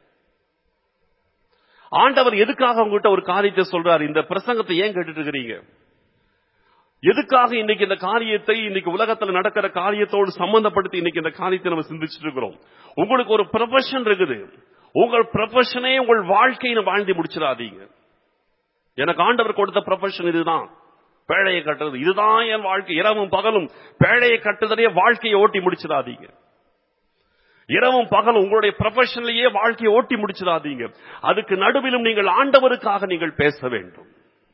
A: ஆண்டவர் எதுக்காக உங்ககிட்ட ஒரு காரியத்தை சொல்றாரு இந்த பிரசங்கத்தை ஏன் கேட்டுட்டு இருக்கிறீங்க எதுக்காக இன்னைக்கு இந்த காரியத்தை இன்னைக்கு உலகத்துல நடக்கிற காரியத்தோடு சம்பந்தப்படுத்தி இன்னைக்கு இந்த காரியத்தை நம்ம சிந்திச்சுட்டு இருக்கிறோம் உங்களுக்கு ஒரு ப்ரொஃபஷன் இருக்குது உங்கள் ப்ரொஃபஷனே உங்கள் வாழ்க்கையை வாழ்ந்து முடிச்சிடாதீங்க எனக்கு ஆண்டவர் கொடுத்த ப்ரொஃபஷன் இதுதான் பேழையை கட்டுறது இதுதான் என் வாழ்க்கை இரவும் பகலும் பேழையை கட்டுதலே வாழ்க்கையை ஓட்டி முடிச்சிடாதீங்க இரவும் பகலும் உங்களுடைய ப்ரொஃபஷன்லயே வாழ்க்கையை ஓட்டி முடிச்சிடாதீங்க அதுக்கு நடுவிலும் நீங்கள் ஆண்டவருக்காக நீங்கள் பேச வேண்டும்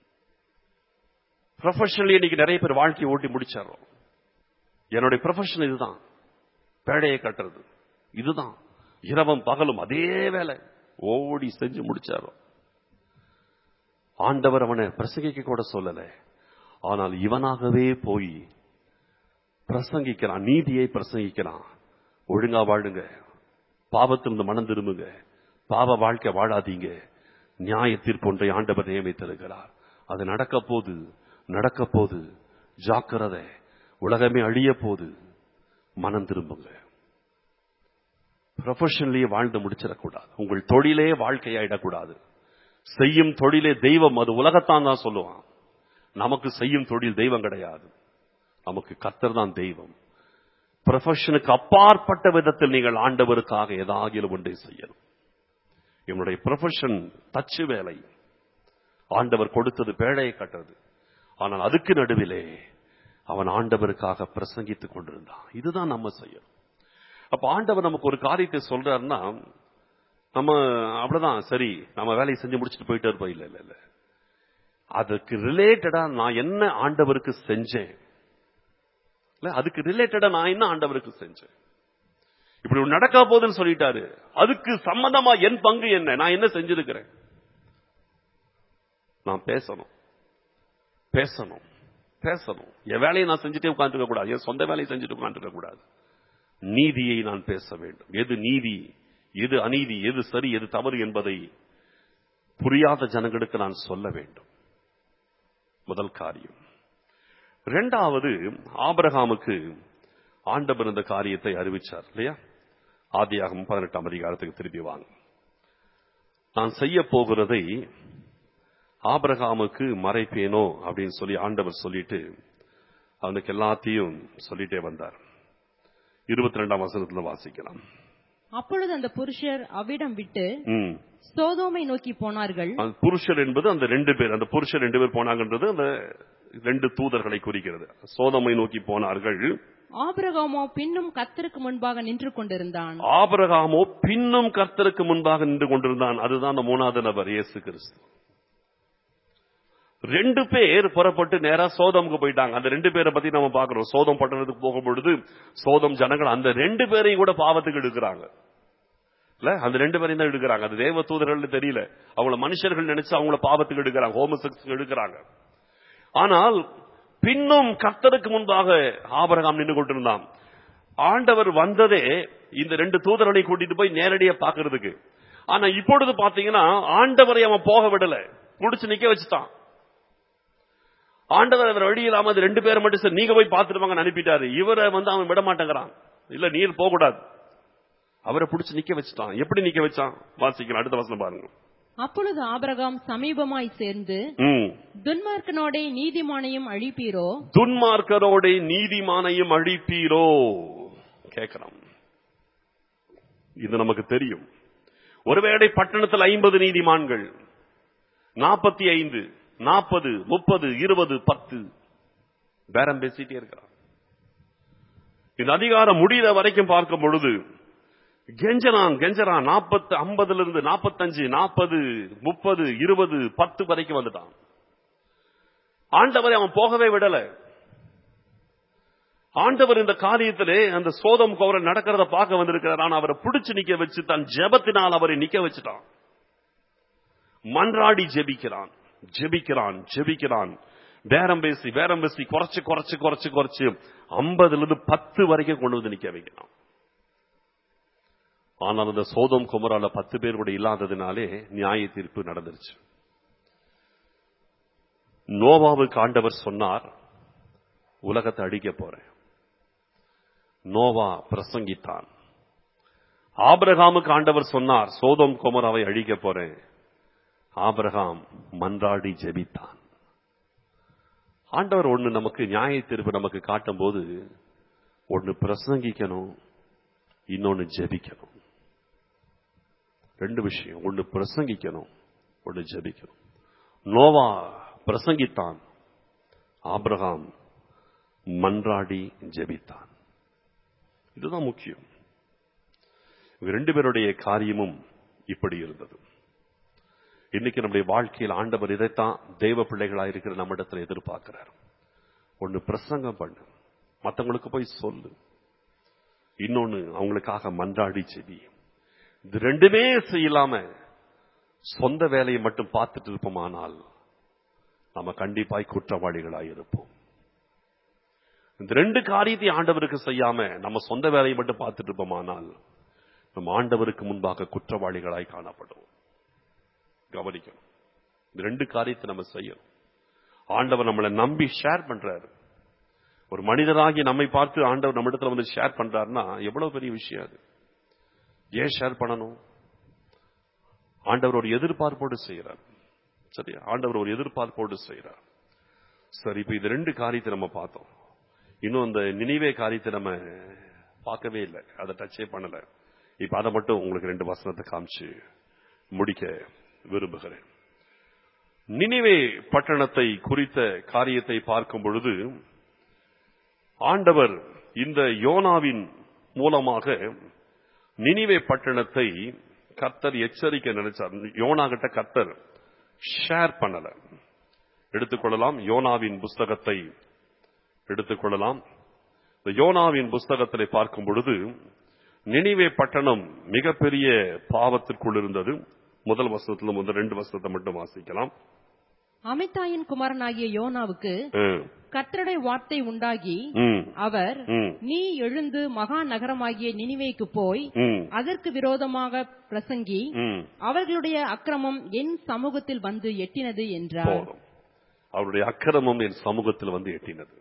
A: ப்ரொஃபஷனலி இன்னைக்கு நிறைய பேர் வாழ்க்கையை ஓட்டி முடிச்சிடறோம் என்னுடைய ப்ரொஃபஷன் இதுதான் பேழையை கட்டுறது இதுதான் இரவும் பகலும் அதே வேலை ஓடி செஞ்சு முடிச்சாரோ ஆண்டவர் அவனை பிரசங்கிக்க கூட சொல்லல ஆனால் இவனாகவே போய் பிரசங்கிக்கிறான் நீதியை பிரசங்கிக்கிறான் ஒழுங்கா வாழுங்க பாவத்திலிருந்து மனம் திரும்புங்க பாவ வாழ்க்கை வாழாதீங்க நியாய தீர்ப்பொன்றை ஆண்டவர் நியமித்திருக்கிறார் அது நடக்க போது நடக்க போது ஜாக்கிரதை உலகமே அழிய போது மனம் திரும்புங்க ப்ரொஃபஷனலியே வாழ்ந்து முடிச்சிடக்கூடாது உங்கள் தொழிலே வாழ்க்கையாயிடக்கூடாது செய்யும் தொழிலே தெய்வம் அது உலகத்தான் தான் சொல்லுவான் நமக்கு செய்யும் தொழில் தெய்வம் கிடையாது நமக்கு கர்த்தர் தான் தெய்வம் ப்ரொஃபஷனுக்கு அப்பாற்பட்ட விதத்தில் நீங்கள் ஆண்டவருக்காக ஏதாகிலும் ஒன்றை செய்யணும் என்னுடைய ப்ரொஃபஷன் தச்சு வேலை ஆண்டவர் கொடுத்தது பேழையை கட்டுறது ஆனால் அதுக்கு நடுவிலே அவன் ஆண்டவருக்காக பிரசங்கித்துக் கொண்டிருந்தான் இதுதான் நம்ம செய்யணும் அப்ப ஆண்டவர் நமக்கு ஒரு காரியத்தை சொல்றாருன்னா நம்ம அப்படிதான் சரி நம்ம வேலையை செஞ்சு முடிச்சுட்டு போயிட்டே இருப்போம் இல்ல இல்ல இல்ல அதுக்கு ரிலேட்டடா நான் என்ன ஆண்டவருக்கு செஞ்சேன் இல்ல அதுக்கு ரிலேட்டடா நான் என்ன ஆண்டவருக்கு செஞ்சேன் இப்படி ஒண்ணு நடக்க போகுதுன்னு சொல்லிட்டாரு அதுக்கு சம்மந்தமா என் பங்கு என்ன நான் என்ன செஞ்சிருக்கிறேன் நான் பேசணும் பேசணும் பேசணும் என் வேலையை நான் செஞ்சுட்டே உட்காந்துருக்க கூடாது என் சொந்த வேலையை செஞ்சுட்டு உட்காந்துருக்க கூடாது நீதியை நான் பேச வேண்டும் எது நீதி எது அநீதி எது சரி எது தவறு என்பதை புரியாத ஜனங்களுக்கு நான் சொல்ல வேண்டும் முதல் காரியம் இரண்டாவது ஆபரகாமுக்கு ஆண்டவர் இந்த காரியத்தை அறிவிச்சார் இல்லையா ஆதியாகம் பதினெட்டாம் அதிகாரத்துக்கு திருப்பி வாங்க நான் செய்ய போகிறதை ஆபிரகாமுக்கு மறைப்பேனோ அப்படின்னு சொல்லி ஆண்டவர் சொல்லிட்டு அவனுக்கு எல்லாத்தையும் சொல்லிட்டே வந்தார் இருபத்தி ரெண்டாம் வசனத்துல வாசிக்கலாம்
B: அப்பொழுது அந்த புருஷர் அவ்விடம் விட்டு
A: ம்.
B: சோதோமை நோக்கி போனார்கள்
A: அந்த புருஷர் என்பது அந்த ரெண்டு பேர் அந்த புருஷர் ரெண்டு பேர் போனாங்கன்றது அந்த ரெண்டு தூதர்களை குறிக்கிறது சோதமை நோக்கி போனார்கள்
B: ஆபிரகாமோ பின்னும் கத்தருக்கு முன்பாக நின்று கொண்டிருந்தான்
A: ஆபிரகாமோ பின்னும் கர்த்தருக்கு முன்பாக நின்று கொண்டிருந்தான் அதுதான் அந்த மூணாவது நபர் இயேசு கிறிஸ்து ரெண்டு பேர் புறப்பட்டு நேரா சோதமுக்கு போயிட்டாங்க அந்த ரெண்டு பேரை பத்தி நம்ம பாக்குறோம் சோதம் பட்டணத்துக்கு போகும் பொழுது சோதம் ஜனங்கள் அந்த ரெண்டு பேரையும் கூட பாவத்துக்கு எடுக்கிறாங்க இல்ல அந்த ரெண்டு பேரையும் தான் எடுக்கிறாங்க அது தேவ தூதர்கள் தெரியல அவங்கள மனுஷர்கள் நினைச்சு அவங்கள பாவத்துக்கு எடுக்கிறாங்க ஹோமசெக்ஸ் எடுக்கிறாங்க ஆனால் பின்னும் கர்த்தருக்கு முன்பாக ஆபரகாம் நின்று கொண்டிருந்தான் ஆண்டவர் வந்ததே இந்த ரெண்டு தூதர்களை கூட்டிட்டு போய் நேரடியா பாக்குறதுக்கு ஆனா இப்பொழுது பாத்தீங்கன்னா ஆண்டவரை அவன் போக விடல புடிச்சு நிக்க வச்சுட்டான் ஆண்டவர் அவர் வழி இல்லாம அது ரெண்டு பேரை மட்டும் சரி நீங்க போய் பார்த்துட்டு அனுப்பிட்டாரு இவரை வந்து அவன் விட மாட்டேங்கிறான் இல்ல நீர் போக கூடாது அவரை புடிச்சு நிக்க வச்சுட்டான் எப்படி நிக்க வச்சான் வாசிக்கலாம் அடுத்த வசனம் பாருங்க
B: அப்பொழுது ஆபிரகாம் சமீபமாய் சேர்ந்து
A: ம்.
B: துன்மார்க்கனோடே நீதிமானையும் அழிப்பீரோ
A: துன்மார்க்கரோட நீதிமானையும் அழிப்பீரோ கேட்கிறான் இது நமக்கு தெரியும் ஒருவேளை பட்டணத்தில் ஐம்பது நீதிமான்கள் நாற்பத்தி ஐந்து நாற்பது முப்பது இருபது பத்து பேரம் பேசிட்டே இருக்கிறான் இந்த அதிகாரம் முடிகிற வரைக்கும் பார்க்கும் பொழுது கெஞ்சரான் கெஞ்சரான் நாற்பத்து ஐம்பதுல இருந்து நாற்பத்தஞ்சு நாற்பது முப்பது இருபது பத்து வரைக்கும் வந்துட்டான் ஆண்டவரை அவன் போகவே விடல ஆண்டவர் இந்த காரியத்திலே அந்த சோதம் கோவரன் நடக்கிறத பார்க்க வந்திருக்கிறார் ஆனா அவரை பிடிச்சு நிக்க வச்சு தன் ஜெபத்தினால் அவரை நிக்க வச்சுட்டான் மன்றாடி ஜெபிக்கிறான் ஜெபிக்கிறான் ஜெபிக்கிறான் பேரம் பேசி பேரம் பேசி குறைச்சு குறைச்சு குறைச்சு குறைச்சு ஐம்பதுல இருந்து பத்து வரைக்கும் கொண்டு வந்து நிக்க வைக்கிறான் ஆனால் அந்த சோதம் குமரால பத்து பேர் கூட இல்லாததுனாலே நியாய தீர்ப்பு நடந்துருச்சு நோவாவுக்கு ஆண்டவர் சொன்னார் உலகத்தை அழிக்க போறேன் நோவா பிரசங்கித்தான் ஆபிரகாமுக்கு ஆண்டவர் சொன்னார் சோதம் குமராவை அழிக்க போறேன் ஆபிரகாம் மன்றாடி ஜெபித்தான் ஆண்டவர் ஒண்ணு நமக்கு நியாய தீர்ப்பு நமக்கு காட்டும் போது ஒன்னு பிரசங்கிக்கணும் இன்னொன்னு ஜெபிக்கணும் ரெண்டு விஷயம் ஒன்னு பிரசங்கிக்கணும் ஒன்னு ஜெபிக்கணும் நோவா பிரசங்கித்தான் ஆபிரகாம் மன்றாடி ஜெபித்தான் இதுதான் முக்கியம் இவங்க ரெண்டு பேருடைய காரியமும் இப்படி இருந்தது இன்னைக்கு நம்முடைய வாழ்க்கையில் ஆண்டவர் இதைத்தான் தெய்வ பிள்ளைகளாக இருக்கிற நம்மிடத்தில் எதிர்பார்க்கிறார் ஒன்னு பிரசங்கம் பண்ணு மத்தவங்களுக்கு போய் சொல்லு இன்னொன்னு அவங்களுக்காக மன்றாடி செவி இது ரெண்டுமே செய்யலாம சொந்த வேலையை மட்டும் பார்த்துட்டு இருப்போமானால் நம்ம கண்டிப்பாய் குற்றவாளிகளாய் இருப்போம் இந்த ரெண்டு காரியத்தை ஆண்டவருக்கு செய்யாம நம்ம சொந்த வேலையை மட்டும் பார்த்துட்டு இருப்போமானால் நம்ம ஆண்டவருக்கு முன்பாக குற்றவாளிகளாய் காணப்படும் கவனிக்கணும் இந்த ரெண்டு காரியத்தை நம்ம செய்யணும் ஆண்டவர் நம்மளை நம்பி ஷேர் பண்றாரு ஒரு மனிதராகி நம்மை பார்த்து ஆண்டவர் நம்மிடத்துல வந்து ஷேர் பண்றாருன்னா எவ்வளவு பெரிய விஷயம் அது ஏன் ஷேர் பண்ணணும் ஆண்டவர் ஒரு எதிர்பார்ப்போடு செய்யறார் சரி ஆண்டவர் ஒரு எதிர்பார்ப்போடு செய்யறார் சரி இப்ப இது ரெண்டு காரியத்தை நம்ம பார்த்தோம் இன்னும் இந்த நினைவே காரியத்தை நம்ம பார்க்கவே இல்லை அதை டச்சே பண்ணல இப்ப அதை மட்டும் உங்களுக்கு ரெண்டு வசனத்தை காமிச்சு முடிக்க விரும்புகிறேன் நினைவே பட்டணத்தை குறித்த காரியத்தை பார்க்கும் பொழுது ஆண்டவர் இந்த யோனாவின் மூலமாக நினிவே பட்டணத்தை கர்த்தர் எச்சரிக்க நினைச்சார் யோனா கிட்ட கர்த்தர் ஷேர் பண்ணல எடுத்துக்கொள்ளலாம் யோனாவின் புஸ்தகத்தை எடுத்துக்கொள்ளலாம் இந்த யோனாவின் புஸ்தகத்திலே பார்க்கும் பொழுது நினிவே பட்டணம் மிகப்பெரிய பாவத்திற்குள் இருந்தது முதல் வசனத்துல முதல் ரெண்டு வசனத்தை மட்டும் வாசிக்கலாம்
B: அமித்தாயின் குமாரனாகிய யோனாவுக்கு
A: ம்,
B: கர்த்தருடைய வார்த்தை உண்டாகி
A: ம்,
B: அவர்
A: ம்,
B: நீ எழுந்து மகா நகரமாகிய நினிவேக்கு போய்
A: ம்,
B: அதற்கு விரோதமாக பிரசங்கி
A: ம்.
B: அவர்களுடைய அக்கிரமம் என் சமூகத்தில் வந்து எட்டினது என்றார்
A: போதும் அவருடைய அக்கிரமம் என் சமூகத்தில் வந்து எட்டினது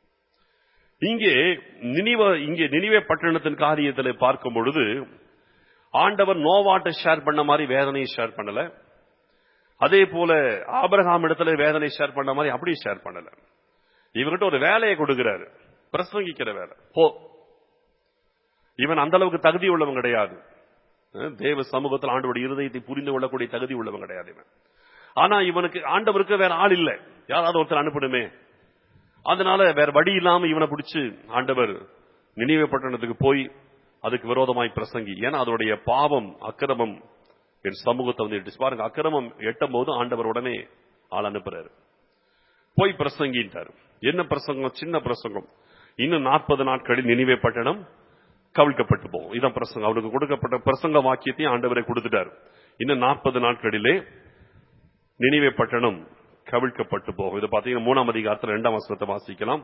A: இங்கே நினிவ இங்கே நினிவே பட்டணத்தின் காரியத்தில் பார்க்கும் பொழுது ஆண்டவர் நோவாட்டை ஷேர் பண்ண மாதிரி வேதனையை ஷேர் பண்ணல அதே போல ஆபிரகாம் இடத்துல வேதனை ஷேர் பண்ண மாதிரி அப்படியே ஷேர் பண்ணல இவர்கிட்ட ஒரு வேலையை கொடுக்கிறாரு பிரசங்கிக்கிற வேலை போ இவன் அந்த அளவுக்கு தகுதி உள்ளவன் கிடையாது அஹ் தேவ சமூகத்தில் ஆண்டவருடைய இருதயத்தை புரிந்து கொள்ளக்கூடிய தகுதி உள்ளவன் கிடையாது இவன் ஆனா இவனுக்கு ஆண்டவருக்கு வேற ஆள் இல்லை யாராவது ஒருத்தர் அனுப்பணுமே அதனால வேற வழி இல்லாம இவனை பிடிச்சு ஆண்டவர் நினைவு பட்டணத்துக்கு போய் அதுக்கு விரோதமாய் பிரசங்கி ஏன்னா அதோடைய பாவம் அக்கிரமம் என் சமூகத்தை வந்து எட்டு பாருங்க அக்கிரமம் எட்டும் போது ஆண்டவர் உடனே ஆள் அனுப்புறாரு போய் பிரசங்கிட்டார் என்ன பிரசங்கம் சின்ன பிரசங்கம் இன்னும் நாற்பது நாட்களில் நினைவே பட்டணம் கவிழ்க்கப்பட்டு போகும் இதான் பிரசங்கம் அவருக்கு கொடுக்கப்பட்ட பிரசங்க வாக்கியத்தையும் ஆண்டவரை கொடுத்துட்டார் இன்னும் நாற்பது நாட்களிலே நினைவே பட்டணம் கவிழ்க்கப்பட்டு போகும் இது பாத்தீங்கன்னா மூணாம் அதிகாரத்தில் இரண்டாம் வசனத்தை வாசிக்கலாம்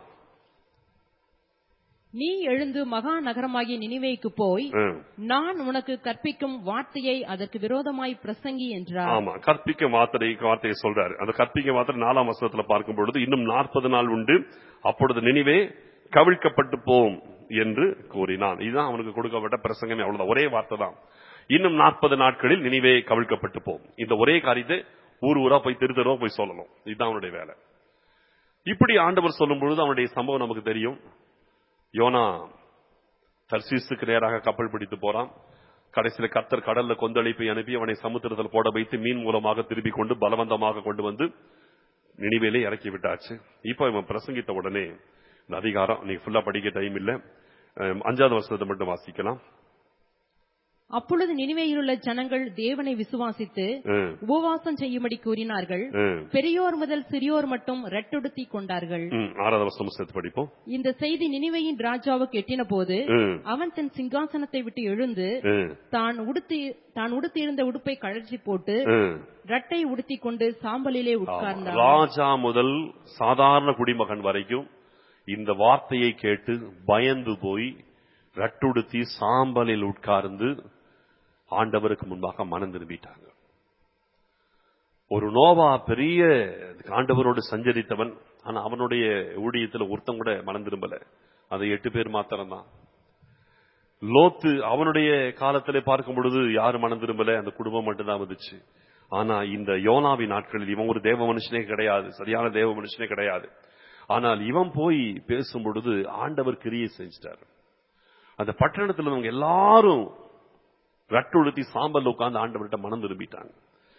B: நீ எழுந்து மகா நகரமாகிய நினிவேக்கு போய்
A: ம்.
B: நான் உனக்கு கற்பிக்கும் வார்த்தையை அதற்கு விரோதமாய் பிரசங்கி என்றார்
A: ஆமா கற்பிக்க வார்த்தை வார்த்தையை சொல்றாரு அந்த கற்பிக்க வார்த்தை நாலாம் வசனத்துல பார்க்கும் பொழுது இன்னும் நாற்பது நாள் உண்டு அப்பொழுது நினைவே கவிழ்க்கப்பட்டு போம் என்று கூறினான் இதுதான் அவனுக்கு கொடுக்கப்பட்ட பிரசங்கமே அவ்வளவுதான் ஒரே வார்த்தை தான் இன்னும் நாற்பது நாட்களில் நினைவே கவிழ்க்கப்பட்டு போம் இந்த ஒரே காரியத்தை ஊர் ஊரா போய் தெரு தெருவா போய் சொல்லணும் இதுதான் அவனுடைய வேலை இப்படி ஆண்டவர் சொல்லும் பொழுது அவனுடைய சம்பவம் நமக்கு தெரியும் யோனா தர்சீசுக்கு நேராக கப்பல் பிடித்து போறான் கடைசியில கர்த்தர் கடல்ல கொந்தளிப்பை அனுப்பி அவனை சமுத்திரத்தில் போட வைத்து மீன் மூலமாக திருப்பி கொண்டு பலவந்தமாக கொண்டு வந்து நினைவேலே இறக்கி விட்டாச்சு இப்ப இவன் பிரசங்கித்த உடனே இந்த அதிகாரம் நீங்க ஃபுல்லா படிக்க டைம் இல்ல அஹ், அஞ்சாவது வருஷத்தை மட்டும் வாசிக்கலாம்
B: அப்பொழுது நினிவேயிலுள்ள ஜனங்கள் தேவனை விசுவாசித்து
A: ம்,
B: உபவாசம் செய்யும்படி கூறினார்கள்
A: ம்,
B: பெரியோர் முதல் சிறியோர் மட்டும் ரெட்டொடுத்தி கொண்டார்கள்
A: ம், ஆறாவது வருஷம் சேர்த்து படிப்போம்
B: இந்த செய்தி நினிவேயின் ராஜாவுக்கு எட்டின போது
A: ம்,
B: அவன் தன் சிங்காசனத்தை விட்டு எழுந்து
A: ம்,
B: தான் உடுத்தி தான் உடுத்தியிருந்த உடுப்பை கழற்றி போட்டு
A: ம்.
B: ரட்டை உடுத்திக் கொண்டு சாம்பலிலே
A: ஆமா.
B: உட்கார்ந்தான்
A: ராஜா முதல் சாதாரண குடிமகன் வரைக்கும் இந்த வார்த்தையை கேட்டு பயந்து போய் ரட்டுடுத்தி சாம்பலில் உட்கார்ந்து ஆண்டவருக்கு முன்பாக மனம் திரும்பிட்டாங்க ஒரு நோவா பெரிய ஆண்டவரோடு சஞ்சரித்தவன் ஆனா அவனுடைய ஊழியத்துல ஒருத்தன் கூட மனம் திரும்பல அது எட்டு பேர் மாத்திரம்தான் லோத்து அவனுடைய காலத்திலே பார்க்கும் பொழுது யாரும் மனம் திரும்பல அந்த குடும்பம் மட்டும்தான் வந்துச்சு ஆனா இந்த யோனாவின் நாட்களில் இவன் ஒரு தேவ மனுஷனே கிடையாது சரியான தேவ மனுஷனே கிடையாது ஆனால் இவன் போய் பேசும் பொழுது ஆண்டவர் கிரியை செஞ்சிட்டார் அந்த பட்டணத்தில் அவங்க எல்லாரும் ரட்டுழுத்தி சாம்பல் உட்கார்ந்து ஆண்டவர்கிட்ட மனம் திரும்பிட்டாங்க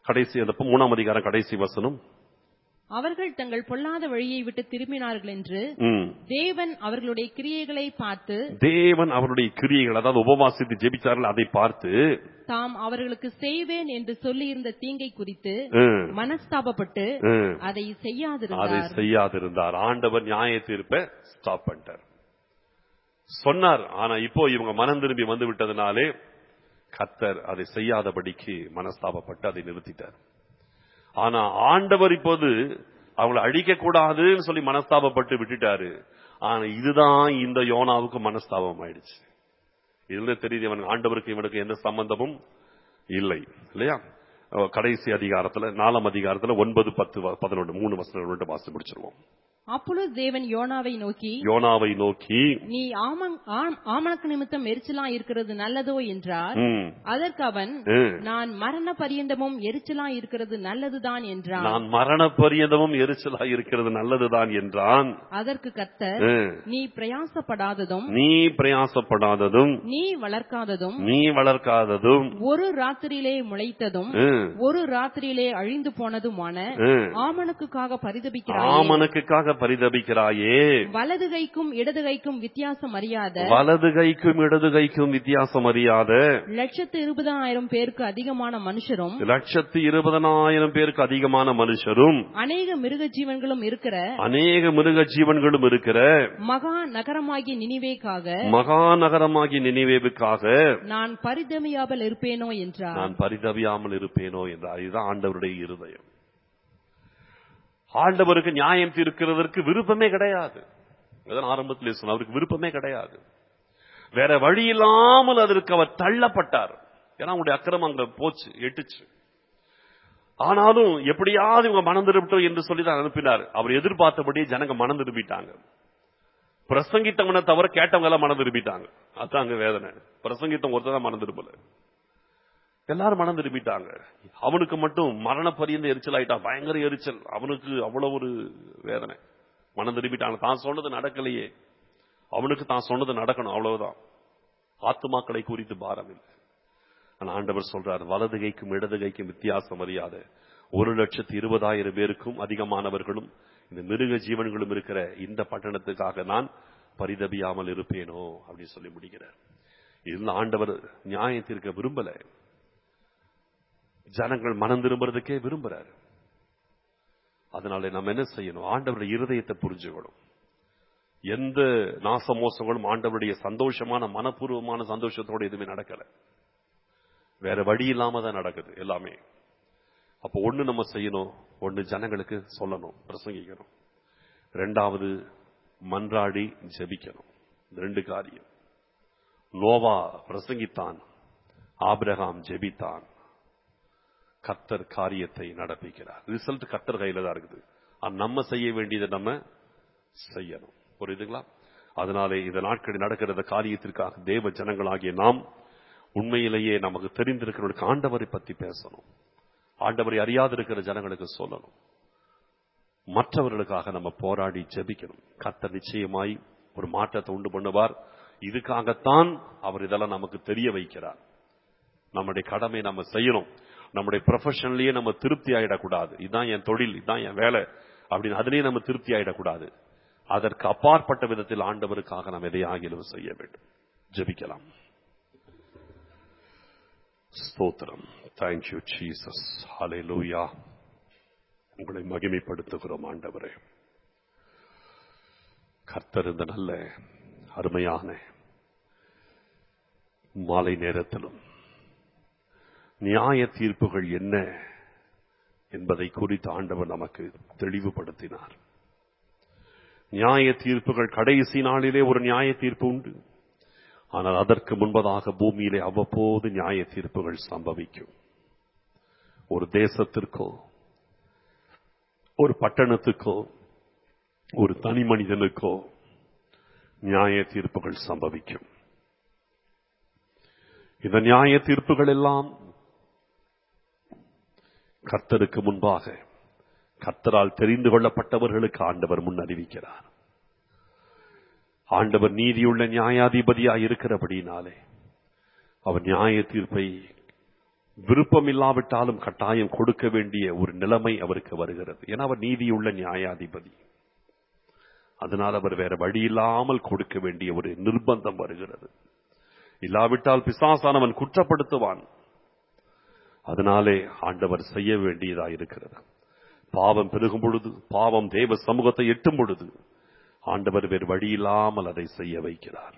A: கடைசி அந்த மூணாம் அதிகாரம் கடைசி வசனம்
B: அவர்கள் தங்கள் பொல்லாத வழியை விட்டு திரும்பினார்கள் என்று
A: ம்.
B: தேவன் அவர்களுடைய கிரியைகளை பார்த்து
A: தேவன் அவருடைய கிரியைகள் அதாவது உபவாசித்து ஜெபிச்சார்கள் அதை பார்த்து
B: தாம் அவர்களுக்கு செய்வேன் என்று சொல்லியிருந்த தீங்கை குறித்து
A: ம்,
B: மனஸ்தாபப்பட்டு
A: ம்,
B: அதை
A: அதை
B: செய்யாதிருந்தார்
A: செய்யாதிருந்தார் ஆண்டவர் நியாய தீர்ப்பை ஸ்டாப் பண்ணிட்டார் சொன்னார் ஆனா இப்போ இவங்க மனம் திரும்பி வந்து விட்டதுனாலே கத்தர் அதை செய்யாதபடிக்கு மனஸ்தாபப்பட்டு அதை நிறுத்திட்டார் ஆனா ஆண்டவர் இப்போது அவங்களை அழிக்க கூடாதுன்னு சொல்லி மனஸ்தாபப்பட்டு விட்டுட்டாரு ஆனா இதுதான் இந்த யோனாவுக்கு மனஸ்தாபம் ஆயிடுச்சு இதுல தெரியுது இவன் ஆண்டவருக்கு இவனுக்கு எந்த சம்பந்தமும் இல்லை இல்லையா அஹ் கடைசி அதிகாரத்துல நாலாம் அதிகாரத்துல ஒன்பது பத்து வ- பதினொன்று மூணு வசனங்கள் மட்டும் வாசித்து முடிச்சிருவோம்
B: அப்பொழுது தேவன் யோனாவை நோக்கி
A: யோனாவை நோக்கி
B: நீ ஆமன் ஆம்- ஆமணக்கு நிமித்தம் எரிச்சலா இருக்கிறது நல்லதோ என்றார்
A: ம்,
B: அதற்கு அவன்
A: ம்,
B: நான் மரண பரியந்தமும் எரிச்சலா இருக்கிறது நல்லதுதான் என்றான்
A: நான் மரண பரியந்தமும் எரிச்சலா இருக்கிறது நல்லதுதான் என்றான்
B: அதற்கு கர்த்தர்
A: ம்,
B: நீ பிரயாசப்படாததும்
A: நீ பிரயாசப்படாததும்
B: நீ வளர்க்காததும்
A: நீ வளர்க்காததும்
B: ஒரு ராத்திரியிலே முளைத்ததும்
A: ம்,
B: ஒரு ராத்திரியிலே அழிந்து போனதுமான
A: ம்,
B: ஆமணக்குக்காக பரிதபிக்கிறாயே
A: ஆமனுக்காக பரிதபிக்கிறாயே
B: வலது கைக்கும் இடது கைக்கும் வித்தியாசம் அறியாத
A: வலது கைக்கும் இடது கைக்கும் வித்தியாசம் அறியாத
B: லட்சத்து இருபதாயிரம் பேருக்கு அதிகமான மனுஷரும்
A: லட்சத்து இருபதனாயிரம் பேருக்கு அதிகமான மனுஷரும்
B: அநேக மிருக ஜீவன்களும் இருக்கிற
A: அநேக மிருக ஜீவன்களும் இருக்கிற
B: மகா நகரமாகிய நினிவேக்காக
A: மகாநகரமாகி நினைவேவுக்காக
B: நான் பரிதமியாமல் இருப்பேனோ என்றார்
A: நான் பரிதவியாமல் இருப்பேனோ என்றார் இதுதான் ஆண்டவருடைய இருதயம் ஆண்டவருக்கு நியாயம் தீர்க்கிறதற்கு விருப்பமே கிடையாது அதான் ஆரம்பத்தில் சொன்ன அவருக்கு விருப்பமே கிடையாது வேற வழி இல்லாமல் அதற்கு அவர் தள்ளப்பட்டார் ஏன்னா அவங்களுடைய அக்கிரமம் அங்க போச்சு எட்டுச்சு ஆனாலும் எப்படியாவது இவங்க மனம் திரும்பட்டும் என்று சொல்லி தான் அனுப்பினார் அவர் எதிர்பார்த்தபடியே ஜனங்க மனம் திரும்பிட்டாங்க பிரசங்கித்தவனை தவிர கேட்டவங்க எல்லாம் மனம் திரும்பிட்டாங்க அதான் அங்க வேதனை பிரசங்கித்தவங்க ஒருத்தர் தான் மனம் திரும்பல எல்லாரும் மனம் திரும்பிட்டாங்க அவனுக்கு மட்டும் மரண பரியந்த எரிச்சல் ஆயிட்டான் பயங்கர எரிச்சல் அவனுக்கு அவ்வளவு ஒரு வேதனை மனம் திரும்பிட்டாங்க தான் சொன்னது நடக்கலையே அவனுக்கு தான் சொன்னது நடக்கணும் அவ்வளவுதான் ஆத்துமாக்களை குறித்து பாரம் இல்லை ஆனா ஆண்டவர் சொல்றார் வலது கைக்கும் இடது கைக்கும் வித்தியாசம் அறியாத ஒரு லட்சத்து இருபதாயிரம் பேருக்கும் அதிகமானவர்களும் இந்த மிருக ஜீவன்களும் இருக்கிற இந்த பட்டணத்துக்காக நான் பரிதபியாமல் இருப்பேனோ அப்படின்னு சொல்லி முடிக்கிறார் இதுல ஆண்டவர் நியாயத்திற்க விரும்பல ஜனங்கள் மனம் திரும்புறதுக்கே விரும்புறாரு அதனால நம்ம என்ன செய்யணும் ஆண்டவருடைய இருதயத்தை புரிஞ்சுக்கணும் எந்த நாசமோசங்களும் ஆண்டவருடைய சந்தோஷமான மனப்பூர்வமான சந்தோஷத்தோட எதுவுமே நடக்கல வேற வழி இல்லாம தான் நடக்குது எல்லாமே அப்போ ஒண்ணு நம்ம செய்யணும் ஒண்ணு ஜனங்களுக்கு சொல்லணும் பிரசங்கிக்கணும் ரெண்டாவது மன்றாடி ஜெபிக்கணும் இந்த ரெண்டு காரியம் நோவா பிரசங்கித்தான் ஆபிரகாம் ஜெபித்தான் கர்த்தர் காரியத்தை நடப்பிக்கிறார் ரிசல்ட் கர்த்தர் கையில தான் இருக்குது ஆனா நம்ம செய்ய வேண்டியதை நம்ம செய்யணும் புரியுதுங்களா அதனாலே இந்த நாட்களில் நடக்கிற இந்த காரியத்திற்காக தேவ ஜனங்களாகிய நாம் உண்மையிலேயே நமக்கு தெரிந்திருக்கிற ஆண்டவரை பத்தி பேசணும் ஆண்டவரை அறியாதிருக்கிற ஜனங்களுக்கு சொல்லணும் மற்றவர்களுக்காக நம்ம போராடி ஜெபிக்கணும் கர்த்தர் நிச்சயமாய் ஒரு மாற்றத்தை உண்டு பண்ணுவார் இதுக்காகத்தான் அவர் இதெல்லாம் நமக்கு தெரிய வைக்கிறார் நம்முடைய கடமை நம்ம செய்யணும் நம்முடைய ப்ரொஃபஷன்லயே நம்ம திருப்தி ஆயிடக்கூடாது இதுதான் என் தொழில் இதுதான் என் வேலை அப்படின்னு அதுலயே நம்ம திருப்தி ஆயிடக்கூடாது அதற்கு அப்பாற்பட்ட விதத்தில் ஆண்டவருக்காக நாம் எதை ஆகிலும் செய்ய வேண்டும் ஜெபிக்கலாம் ஸ்தோத்திரம் தேங்க்யூ ஜீசஸ் ஹalleluya உங்களை மகிமைப்படுத்துகிறோம் ஆண்டவரே கர்த்தர் இந்த நல்ல அருமையான மாலை நேரத்திலும் நியாய தீர்ப்புகள் என்ன என்பதை குறித்து ஆண்டவர் நமக்கு தெளிவுபடுத்தினார் நியாய தீர்ப்புகள் கடைசி நாளிலே ஒரு நியாய தீர்ப்பு உண்டு ஆனால் அதற்கு முன்பதாக பூமியிலே அவ்வப்போது நியாய தீர்ப்புகள் சம்பவிக்கும் ஒரு தேசத்திற்கோ ஒரு பட்டணத்துக்கோ ஒரு தனி மனிதனுக்கோ நியாய தீர்ப்புகள் சம்பவிக்கும் இந்த நியாய தீர்ப்புகள் எல்லாம் கர்த்தருக்கு முன்பாக கர்த்தரால் தெரிந்து கொள்ளப்பட்டவர்களுக்கு ஆண்டவர் முன் அறிவிக்கிறார் ஆண்டவர் நீதியுள்ள நியாயாதிபதியாய் இருக்கிறபடினாலே அவர் நியாய தீர்ப்பை விருப்பம் இல்லாவிட்டாலும் கட்டாயம் கொடுக்க வேண்டிய ஒரு நிலைமை அவருக்கு வருகிறது ஏன்னா அவர் நீதியுள்ள நியாயாதிபதி அதனால் அவர் வேற வழி இல்லாமல் கொடுக்க வேண்டிய ஒரு நிர்பந்தம் வருகிறது இல்லாவிட்டால் பிசாசானவன் குற்றப்படுத்துவான் அதனாலே ஆண்டவர் செய்ய வேண்டியதா இருக்கிறது பாவம் பெருகும் பொழுது பாவம் தேவ சமூகத்தை எட்டும் பொழுது ஆண்டவர் வேறு வழி இல்லாமல் அதை செய்ய வைக்கிறார்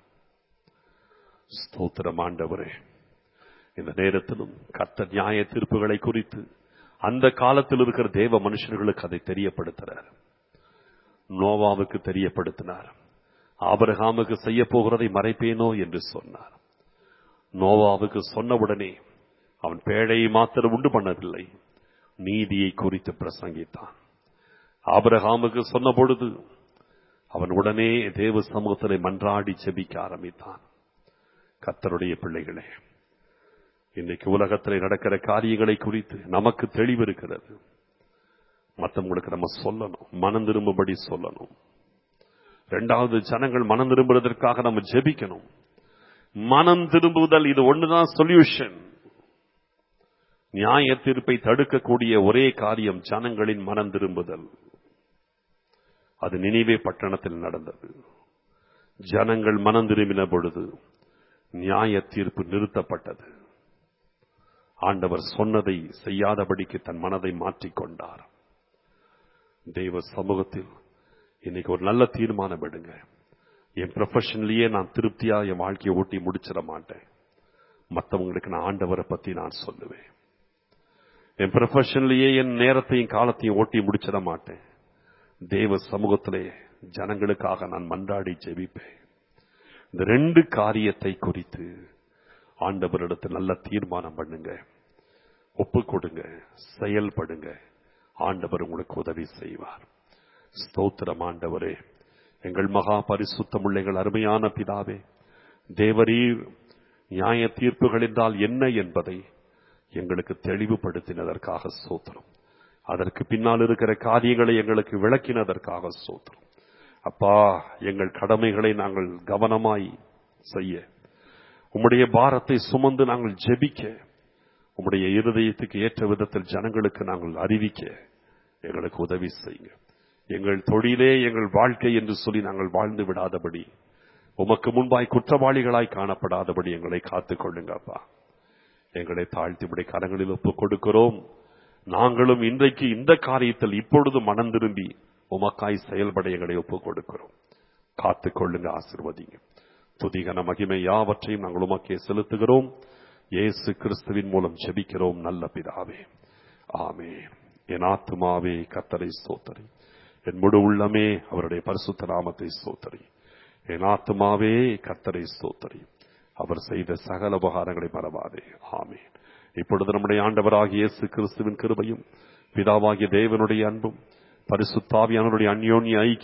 A: ஸ்தோத்திரம் ஆண்டவரே இந்த நேரத்திலும் கர்த்த நியாய தீர்ப்புகளை குறித்து அந்த காலத்தில் இருக்கிற தேவ மனுஷர்களுக்கு அதை தெரியப்படுத்துறார் நோவாவுக்கு தெரியப்படுத்தினார் ஆபரகாமுக்கு செய்ய போகிறதை மறைப்பேனோ என்று சொன்னார் நோவாவுக்கு சொன்னவுடனே அவன் பேழையை மாத்திரம் உண்டு பண்ணவில்லை நீதியை குறித்து பிரசங்கித்தான் ஆபரகாமுக்கு சொன்ன பொழுது அவன் உடனே தேவ சமூகத்திலே மன்றாடி செபிக்க ஆரம்பித்தான் கத்தருடைய பிள்ளைகளே இன்னைக்கு உலகத்திலே நடக்கிற காரியங்களை குறித்து நமக்கு தெளிவு இருக்கிறது மற்றவங்களுக்கு நம்ம சொல்லணும் மனம் திரும்பும்படி சொல்லணும் ரெண்டாவது ஜனங்கள் மனம் திரும்புவதற்காக நம்ம ஜெபிக்கணும் மனம் திரும்புதல் இது ஒண்ணுதான் சொல்யூஷன் நியாய தீர்ப்பை தடுக்கக்கூடிய ஒரே காரியம் ஜனங்களின் மனம் திரும்புதல் அது நினைவே பட்டணத்தில் நடந்தது ஜனங்கள் மனம் திரும்பின பொழுது நியாய தீர்ப்பு நிறுத்தப்பட்டது ஆண்டவர் சொன்னதை செய்யாதபடிக்கு தன் மனதை மாற்றிக்கொண்டார் தெய்வ சமூகத்தில் இன்னைக்கு ஒரு நல்ல தீர்மானம் எடுங்க என் ப்ரொஃபஷன்லயே நான் திருப்தியா என் வாழ்க்கையை ஓட்டி முடிச்சிட மாட்டேன் மற்றவங்களுக்கு நான் ஆண்டவரை பத்தி நான் சொல்லுவேன் என் ப்ரொஃபஷன்லயே என் நேரத்தையும் காலத்தையும் ஓட்டி முடிச்சிட மாட்டேன் தேவ சமூகத்திலே ஜனங்களுக்காக நான் மன்றாடி ஜெபிப்பேன் இந்த ரெண்டு காரியத்தை குறித்து ஆண்டவரிடத்தில் நல்ல தீர்மானம் பண்ணுங்க ஒப்பு கொடுங்க செயல்படுங்க ஆண்டவர் உங்களுக்கு உதவி செய்வார் ஸ்தோத்திரம் ஆண்டவரே எங்கள் மகா பரிசுத்தமுள்ள எங்கள் அருமையான பிதாவே தேவரீர் நியாய தீர்ப்புகள் என்றால் என்ன என்பதை எங்களுக்கு தெளிவுபடுத்தினதற்காக சோத்திரம் அதற்கு பின்னால் இருக்கிற காரியங்களை எங்களுக்கு விளக்கினதற்காக சோத்திரம் அப்பா எங்கள் கடமைகளை நாங்கள் கவனமாய் செய்ய உம்முடைய பாரத்தை சுமந்து நாங்கள் ஜெபிக்க உம்முடைய இருதயத்துக்கு ஏற்ற விதத்தில் ஜனங்களுக்கு நாங்கள் அறிவிக்க எங்களுக்கு உதவி செய்யுங்க எங்கள் தொழிலே எங்கள் வாழ்க்கை என்று சொல்லி நாங்கள் வாழ்ந்து விடாதபடி உமக்கு முன்பாய் குற்றவாளிகளாய் காணப்படாதபடி எங்களை காத்துக் கொள்ளுங்க அப்பா எங்களை தாழ்த்தி உடைய கரங்களில் ஒப்புக் கொடுக்கிறோம் நாங்களும் இன்றைக்கு இந்த காரியத்தில் இப்பொழுது மனம் திரும்பி உமக்காய் செயல்பட எங்களை ஒப்புக் கொடுக்கிறோம் காத்துக் கொள்ளுங்க ஆசிர்வதிங்க துதிகன மகிமை யாவற்றையும் நாங்கள் உமக்கே செலுத்துகிறோம் இயேசு கிறிஸ்துவின் மூலம் ஜெபிக்கிறோம் நல்ல பிதாவே ஆமே என் ஆத்துமாவே கத்தரை சோத்தரி என் முழு உள்ளமே அவருடைய பரிசுத்த நாமத்தை சோத்தரி என் ஆத்துமாவே கத்தரை சோத்தரி அவர் செய்த சகல உபகாரங்களை மறவாதே ஆமே இப்பொழுது நம்முடைய ஆண்டவராகிய இயேசு கிறிஸ்துவின் கிருபையும் பிதாவாகிய தேவனுடைய அன்பும் பரிசுத்தாவியானவருடைய அந்யோன்ய ஐக்கியம்